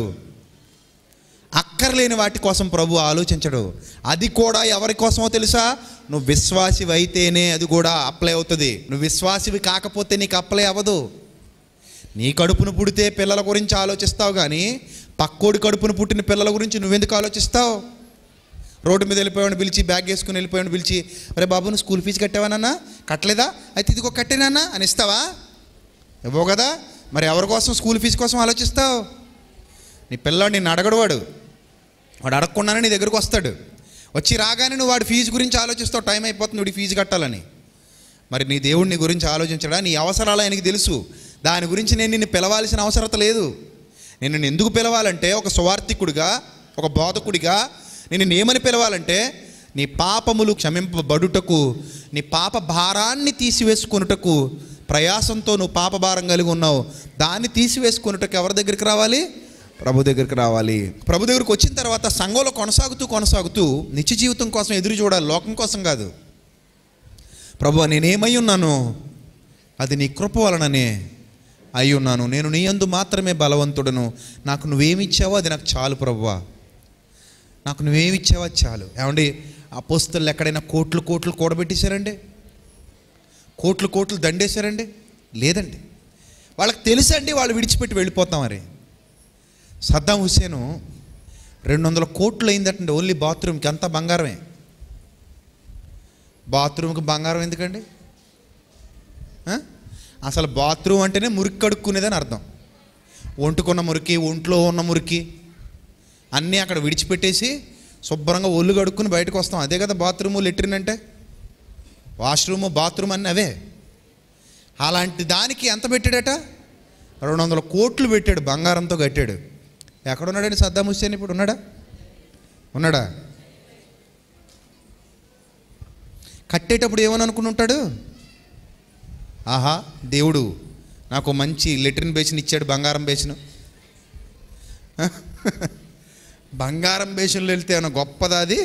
అక్కర్లేని వాటి కోసం ప్రభు ఆలోచించడు అది కూడా ఎవరి కోసమో తెలుసా నువ్వు విశ్వాసివి అయితేనే అది కూడా అప్లై అవుతుంది నువ్వు విశ్వాసివి కాకపోతే నీకు అప్లై అవ్వదు నీ కడుపును పుడితే పిల్లల గురించి ఆలోచిస్తావు కానీ పక్కోడి కడుపును పుట్టిన పిల్లల గురించి నువ్వెందుకు ఆలోచిస్తావు రోడ్డు మీద వెళ్ళిపోయాడు పిలిచి బ్యాగ్ వేసుకుని వెళ్ళిపోయాడు పిలిచి అరే బాబు నువ్వు స్కూల్ ఫీజు కట్టావానన్నా కట్టలేదా అయితే ఇదిగో కట్టేనన్నా అని ఇస్తావా ఇవ్వవు కదా మరి ఎవరి కోసం స్కూల్ ఫీజు కోసం ఆలోచిస్తావు నీ పిల్లాడు నిన్ను అడగడు వాడు వాడు అడగకుండానే నీ దగ్గరకు వస్తాడు వచ్చి రాగానే నువ్వు వాడి ఫీజు గురించి ఆలోచిస్తావు టైం అయిపోతుంది వాడి ఫీజు కట్టాలని మరి నీ దేవుడు నీ గురించి ఆలోచించడా నీ అవసరాలు ఆయనకి తెలుసు దాని గురించి నేను నిన్ను పిలవాల్సిన అవసరత లేదు నేను నిన్ను ఎందుకు పిలవాలంటే ఒక సువార్థికుడిగా ఒక బోధకుడిగా నేను ఏమని పిలవాలంటే నీ పాపములు క్షమింపబడుటకు నీ పాప భారాన్ని తీసివేసుకొనుటకు ప్రయాసంతో నువ్వు పాప భారం కలిగి ఉన్నావు దాన్ని తీసివేసుకొనుటకు ఎవరి దగ్గరికి రావాలి ప్రభు దగ్గరికి రావాలి ప్రభు దగ్గరికి వచ్చిన తర్వాత సంఘంలో కొనసాగుతూ కొనసాగుతూ నిత్య జీవితం కోసం ఎదురు చూడాలి లోకం కోసం కాదు ప్రభు నేనేమై ఉన్నాను అది నీ కృప వలననే అయి ఉన్నాను నేను నీ యందు మాత్రమే బలవంతుడను నాకు నువ్వేమిచ్చావో అది నాకు చాలు ప్రభువా నాకు నువ్వేమిచ్చావో అది చాలు ఏమండి అపోస్తులు ఎక్కడైనా కోట్లు కోట్లు కూడబెట్టేశారండి కోట్లు కోట్లు దండేశారండి లేదండి వాళ్ళకి తెలుసండి వాళ్ళు విడిచిపెట్టి వెళ్ళిపోతాం మరి సద్దాం హుస్సేను రెండు వందల కోట్లు అయిందటండి ఓన్లీ బాత్రూమ్కి అంతా బంగారమే బాత్రూమ్కి బంగారం ఎందుకండి ఆ? అసలు బాత్రూమ్ అంటేనే మురికి కడుక్కునేదని అర్థం ఒంటుకున్న మురికి ఒంట్లో ఉన్న మురికి అన్నీ అక్కడ విడిచిపెట్టేసి శుభ్రంగా ఒళ్ళు కడుక్కుని బయటకు వస్తాం అదే కదా బాత్రూము లెట్రిన్ అంటే వాష్రూము బాత్రూమ్ అన్నీ అవే అలాంటి దానికి ఎంత పెట్టాడట రెండు వందల కోట్లు పెట్టాడు బంగారంతో కట్టాడు ఎక్కడున్నాడండి సద్దాం హుస్సేన్ ఇప్పుడు ఉన్నాడా ఉన్నాడా కట్టేటప్పుడు ఏమని అనుకుని ఉంటాడు ఆహా దేవుడు నాకు మంచి లెట్రిన్ బేసిన్ ఇచ్చాడు బంగారం బేసిన్ బంగారం బేసిన్లో వెళ్తే ఏమైనా గొప్పదా అది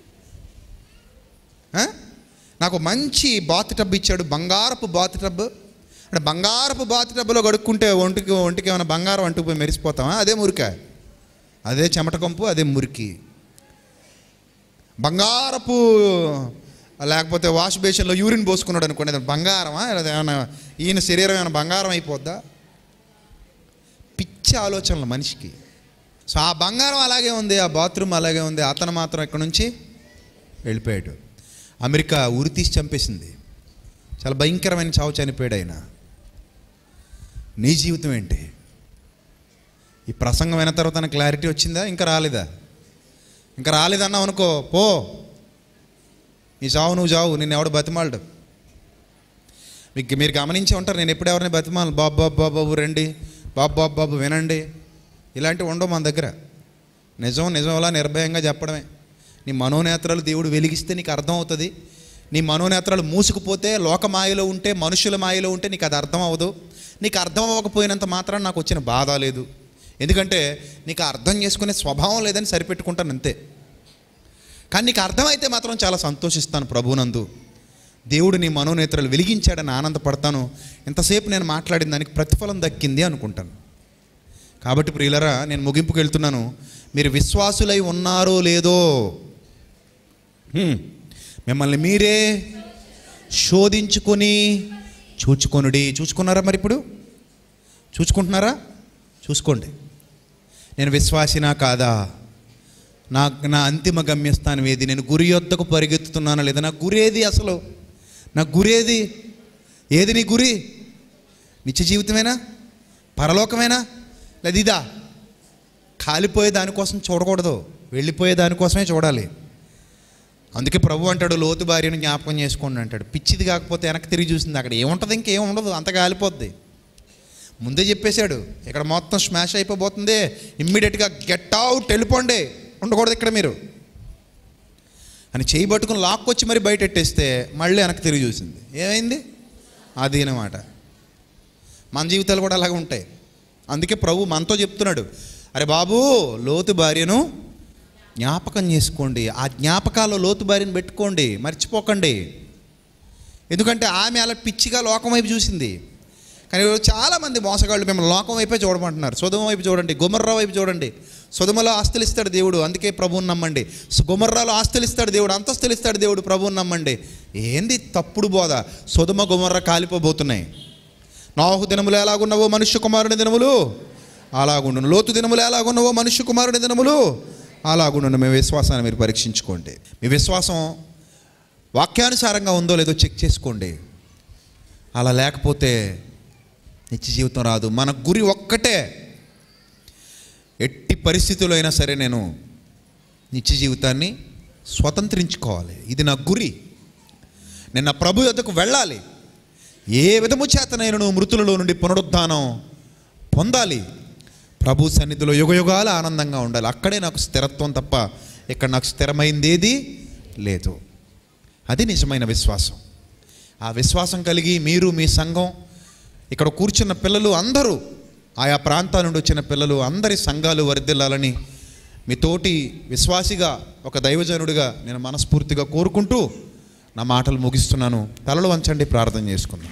ఆ? నాకు మంచి బాత్ టబ్ ఇచ్చాడు బంగారపు బాత్ టబ్ అంటే బంగారపు బాత్ టబ్లో కడుక్కుంటే ఒంటికి ఒంటికి ఏమైనా బంగారం అంటుకుపోయి మెరిసిపోతామా అదే మురిక అదే చెమట కంపు అదే మురికి బంగారపు లేకపోతే వాష్ బేసిన్లో యూరిన్ పోసుకున్నాడు అనుకోండి అది బంగారమా లేదా ఏమైనా ఈయన శరీరం ఏమైనా బంగారం అయిపోద్దా పిచ్చి ఆలోచనలు మనిషికి సో ఆ బంగారం అలాగే ఉంది ఆ బాత్రూమ్ అలాగే ఉంది అతను మాత్రం ఇక్కడ నుంచి వెళ్ళిపోయాడు అమెరికా ఉరి తీసి చంపేసింది చాలా భయంకరమైన చావు చనిపోయాడు ఆయన నీ జీవితం ఏంటి ఈ ప్రసంగం అయిన తర్వాత తన క్లారిటీ వచ్చిందా ఇంకా రాలేదా ఇంకా రాలేదన్నావు అనుకో పో నీ చావు నువ్వు చావు నిన్ను ఎవడు బతిమాలడు మీకు మీరు గమనించి ఉంటారు నేను ఎప్పుడు ఎవరిని బతిమాలను బాబు బాబు బాబు బాబు రండి బాబు బాబు బాబు వినండి ఇలాంటివి ఉండవు మన దగ్గర నిజం నిజంలా నిర్భయంగా చెప్పడమే నీ మనోనేత్రాలు దేవుడు వెలిగిస్తే నీకు అర్థం అవుతుంది నీ మనోనేత్రాలు మూసుకుపోతే లోక మాయలో ఉంటే మనుషుల మాయలో ఉంటే నీకు అది అర్థం అవ్వదు నీకు అర్థం అవ్వకపోయినంత మాత్రం నాకు వచ్చిన బాధ లేదు ఎందుకంటే నీకు అర్థం చేసుకునే స్వభావం లేదని సరిపెట్టుకుంటాను అంతే కానీ నీకు అర్థమైతే మాత్రం చాలా సంతోషిస్తాను ప్రభునందు దేవుడు నీ మనోనేత్రాలు వెలిగించాడని ఆనందపడతాను ఎంతసేపు నేను మాట్లాడిన దానికి ప్రతిఫలం దక్కింది అనుకుంటాను కాబట్టి ప్రియులరా నేను ముగింపుకు వెళ్తున్నాను మీరు విశ్వాసులై ఉన్నారో లేదో హ్మ్. మిమ్మల్ని మీరే శోధించుకొని చూచుకొనుడి చూసుకున్నారా మరి ఇప్పుడు చూసుకుంటున్నారా చూసుకోండి నేను విశ్వాసినా కాదా నా నా అంతిమ గమ్యస్థానం ఏది నేను గురి యొద్దకు పరిగెత్తుతున్నానా లేదా నా గురి ఏది అసలు నా గురి ఏది ఏది నీ గురి నిత్య జీవితమేనా పరలోకమేనా లేదా ఇదా కాలిపోయే దానికోసం చూడకూడదు వెళ్ళిపోయే దానికోసమే చూడాలి అందుకే ప్రభు అంటాడు లోతు భార్యను జ్ఞాపకం చేసుకోండి అంటాడు పిచ్చిది కాకపోతే వెనక్కి తిరిగి చూసింది అక్కడ ఏముంటుంది ఇంకేం ఉండదు అంత కాలిపోద్ది ముందే చెప్పేశాడు ఇక్కడ మొత్తం స్మాష్ అయిపోబోతుంది ఇమ్మీడియట్గా గెట్ అవుట్ వెళ్ళిపోండి ఉండకూడదు ఇక్కడ మీరు అని చేయి పట్టుకుని లాక్కొచ్చి మరి బయట ఎట్టేస్తే మళ్ళీ వెనక్కి తిరిగి చూసింది ఏమైంది అది అనమాట మన జీవితాలు కూడా అలాగే ఉంటాయి అందుకే ప్రభు మనతో చెప్తున్నాడు అరే బాబు లోతు భార్యను జ్ఞాపకం చేసుకోండి ఆ జ్ఞాపకాల్లో లోతు భార్యను పెట్టుకోండి మర్చిపోకండి ఎందుకంటే ఆమె అలా పిచ్చిగా లోకం వైపు చూసింది కానీ ఈరోజు చాలామంది మోసగాళ్ళు మిమ్మల్ని లోకం వైపే చూడమంటున్నారు సుధమ వైపు చూడండి గుమర్రా వైపు చూడండి సుధమలో ఆస్తులు ఇస్తాడు దేవుడు అందుకే ప్రభువుని నమ్మండి సు- గుమర్రాలో ఆస్తులు ఇస్తాడు దేవుడు అంతస్తులు ఇస్తాడు దేవుడు ప్రభువుని నమ్మండి ఏంది తప్పుడు బోధ సుధమ గుమర్ర కాలిపోబోతున్నాయి నాహు దినములు ఎలాగున్నవో మనుష్య కుమారుని దినములు అలాగుండును లోతు దినములు ఎలాగున్నవో మనుష్య కుమారుని దినములు అలాగుండును మీ విశ్వాసాన్ని మీరు పరీక్షించుకోండి మీ విశ్వాసం వాక్యానుసారంగా ఉందో లేదో చెక్ చేసుకోండి అలా లేకపోతే నిత్య జీవితం రాదు మన గురి ఒక్కటే ఎట్టి పరిస్థితుల్లో అయినా సరే నేను నిత్య జీవితాన్ని స్వతంత్రించుకోవాలి ఇది నా గురి నేను నా ప్రభు యొద్దకు వెళ్ళాలి ఏ విధము చేతనైనను మృతులలో నుండి పునరుద్ధానం పొందాలి ప్రభు సన్నిధిలో యుగయుగాల ఆనందంగా ఉండాలి అక్కడే నాకు స్థిరత్వం తప్ప ఇక్కడ నాకు స్థిరమైంది ఏది లేదు అది నిజమైన విశ్వాసం ఆ విశ్వాసం కలిగి మీరు మీ సంఘం ఇక్కడ కూర్చున్న పిల్లలు అందరూ ఆయా ప్రాంతాల నుండి వచ్చిన పిల్లలు అందరి సంఘాలు వర్ధిల్లాలని మీ తోటి విశ్వాసిగా ఒక దైవజనుడిగా నేను మనస్ఫూర్తిగా కోరుకుంటూ నా మాటలు ముగిస్తున్నాను తలలు వంచండి ప్రార్థన చేసుకుందాం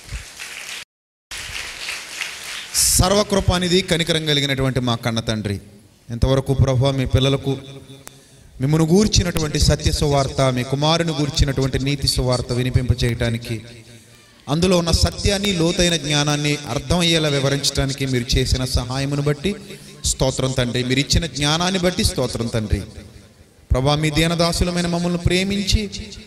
సర్వకృపానిధి కనికరం కలిగినటువంటి మా కన్న తండ్రి ఎంతవరకు ప్రభు మీ పిల్లలకు మిమ్మల్ని గూర్చినటువంటి సత్య సువార్త మీ కుమారుని గూర్చినటువంటి నీతి సువార్త వినిపింపచేయటానికి అందులో ఉన్న సత్యాన్ని లోతైన జ్ఞానాన్ని అర్థమయ్యేలా వివరించడానికి మీరు చేసిన సహాయమును బట్టి స్తోత్రం తండ్రి మీరు ఇచ్చిన జ్ఞానాన్ని బట్టి స్తోత్రం తండ్రి ప్రభా మీ దీనదాసులమైన మమ్మల్ని ప్రేమించి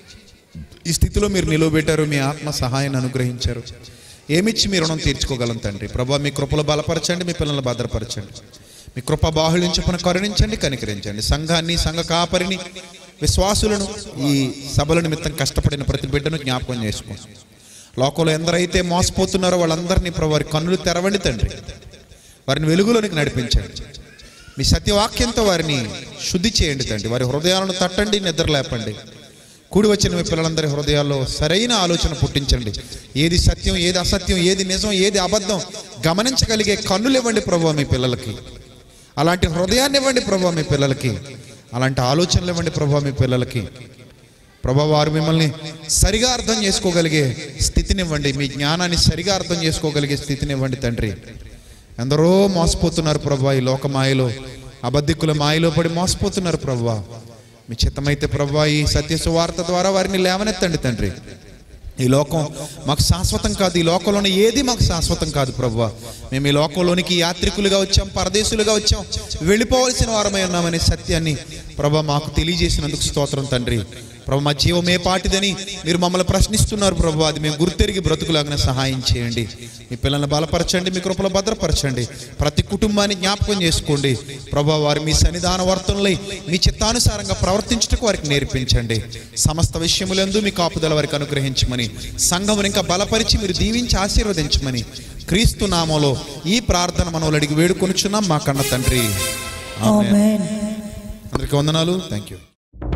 ఈ స్థితిలో మీరు నిలవబెట్టారు మీ ఆత్మ సహాయాన్ని అనుగ్రహించారు ఏమిచ్చి మీ రుణం తీర్చుకోగలం తండ్రి ప్రభా మీ కృపలో బలపరచండి మీ పిల్లల్ని భద్రపరచండి మీ కృప బాహుళ్యం చొప్పున కరుణించండి కనికరించండి సంఘాన్ని సంఘ కాపరిని విశ్వాసులను ఈ సభల నిమిత్తం కష్టపడిన ప్రతి బిడ్డను జ్ఞాపకం చేసుకోండి లోకంలో ఎందరైతే మోసపోతున్నారో వాళ్ళందరినీ ప్రభు వారి కన్నులు తెరవండి తండ్రి వారిని వెలుగులోనికి నడిపించండి మీ సత్యవాక్యంతో వారిని శుద్ధి చేయండి తండ్రి వారి హృదయాలను తట్టండి నిద్ర లేపండి కూడి వచ్చిన మీ పిల్లలందరి హృదయాల్లో సరైన ఆలోచన పుట్టించండి ఏది సత్యం ఏది అసత్యం ఏది నిజం ఏది అబద్ధం గమనించగలిగే కన్నులు ఇవ్వండి ప్రభు మీ పిల్లలకి అలాంటి హృదయాన్ని ఇవ్వండి ప్రభు మీ పిల్లలకి అలాంటి ఆలోచనలు ఇవ్వండి ప్రభు మీ పిల్లలకి ప్రభా వారు మిమ్మల్ని సరిగా అర్థం చేసుకోగలిగే స్థితినివ్వండి మీ జ్ఞానాన్ని సరిగా అర్థం చేసుకోగలిగే స్థితినివ్వండి తండ్రి ఎందరో మోసపోతున్నారు ప్రభా ఈ లోక మాయలో అబద్ధికుల మాయలో పడి మోసపోతున్నారు ప్రభా మీ చిత్తమైతే ప్రభా ఈ సత్య సువార్త ద్వారా వారిని లేవనెత్తండి తండ్రి ఈ లోకం మాకు శాశ్వతం కాదు ఈ లోకంలోని ఏది మాకు శాశ్వతం కాదు ప్రభు మేము ఈ లోకంలోనికి యాత్రికులుగా వచ్చాం పరదేశులుగా వచ్చాం వెళ్ళిపోవలసిన వారమై ఉన్నామనే సత్యాన్ని ప్రభా మాకు తెలియజేసినందుకు స్తోత్రం తండ్రి ప్రభు మా జీవం ఏ పాటిదని మీరు మమ్మల్ని ప్రశ్నిస్తున్నారు ప్రభు అది మేము గుర్తెరిగి బ్రతుకులాగిన సహాయం చేయండి మీ పిల్లల్ని బలపరచండి మీ కృపలో భద్రపరచండి ప్రతి కుటుంబాన్ని జ్ఞాపకం చేసుకోండి ప్రభు వారు మీ సన్నిధాన వర్తనలై మీ చిత్తానుసారంగా ప్రవర్తించుటకు వారికి నేర్పించండి సమస్త విషయములందు మీ కాపుదల వారికి అనుగ్రహించమని సంఘమును ఇంకా బలపరిచి మీరు దీవించి ఆశీర్వదించమని క్రీస్తు నామంలో ఈ ప్రార్థన మనవులు అడిగి వేడుకొనుచున్నాం మా కన్న తండ్రి ఆమేన్. అందరికీ వందనాలు థ్యాంక్ యూ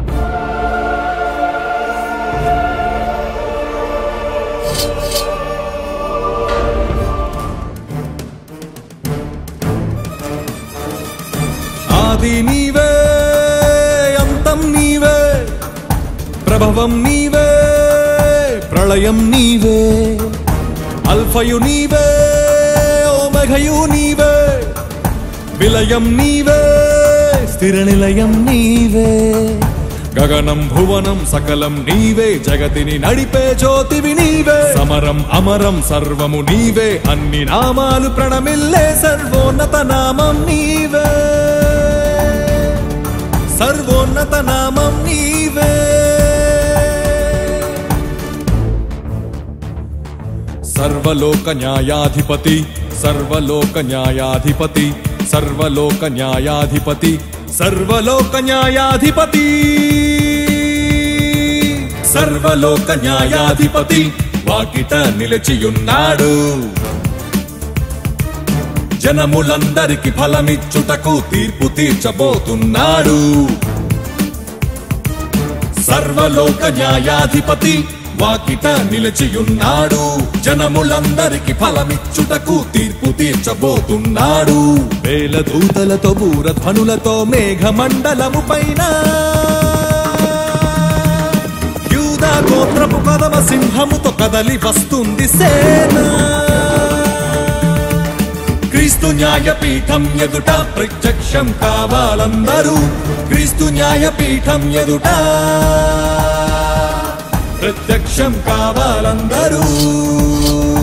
ఆది నీవే అంతం నీవే ప్రభవం నీవే ప్రళయం నీవే అల్ఫయు నీవే ఓమఘయు నీవే విలయం నీవే స్థిర నిలయం నీవే గగనం భువనం సకలం నీవే జగతిని నడిపే జ్యోతివి నీవే సమరం అమరం సర్వము నీవే అన్ని నామాలు ప్రణమిల్లే సర్వోన్నత నామం నీవే సర్వోన్నత నామం నీవే సర్వలోక న్యాయాధిపతి సర్వలోక న్యాయాధిపతి సర్వలోక న్యాయాధిపతి సర్వలోక న్యాయాధిపతి సర్వలోక న్యాయాధిపతి వాకిట నిలిచియున్నాడు జనములందరికి ఫలమిచ్చుటకు తీర్పు తీర్చబోతున్నాడు సర్వలోక న్యాయాధిపతి వాకిట నిలిచియున్నాడు జనములందరికి ఫలమిచ్చుటకు తీర్పు తీర్చబోతున్నాడు వేల దూతలతో బూరధ్వనులతో మేఘమండలము పైన యూదా గోత్రపు కదమ సింహముతో కదలి వస్తుంది సేన క్రీస్తు న్యాయపీఠం ఎదుట ప్రత్యక్షం కావాలందరూ క్రీస్తు న్యాయపీఠం ఎదుట ప్రత్యక్షం కావాలందరూ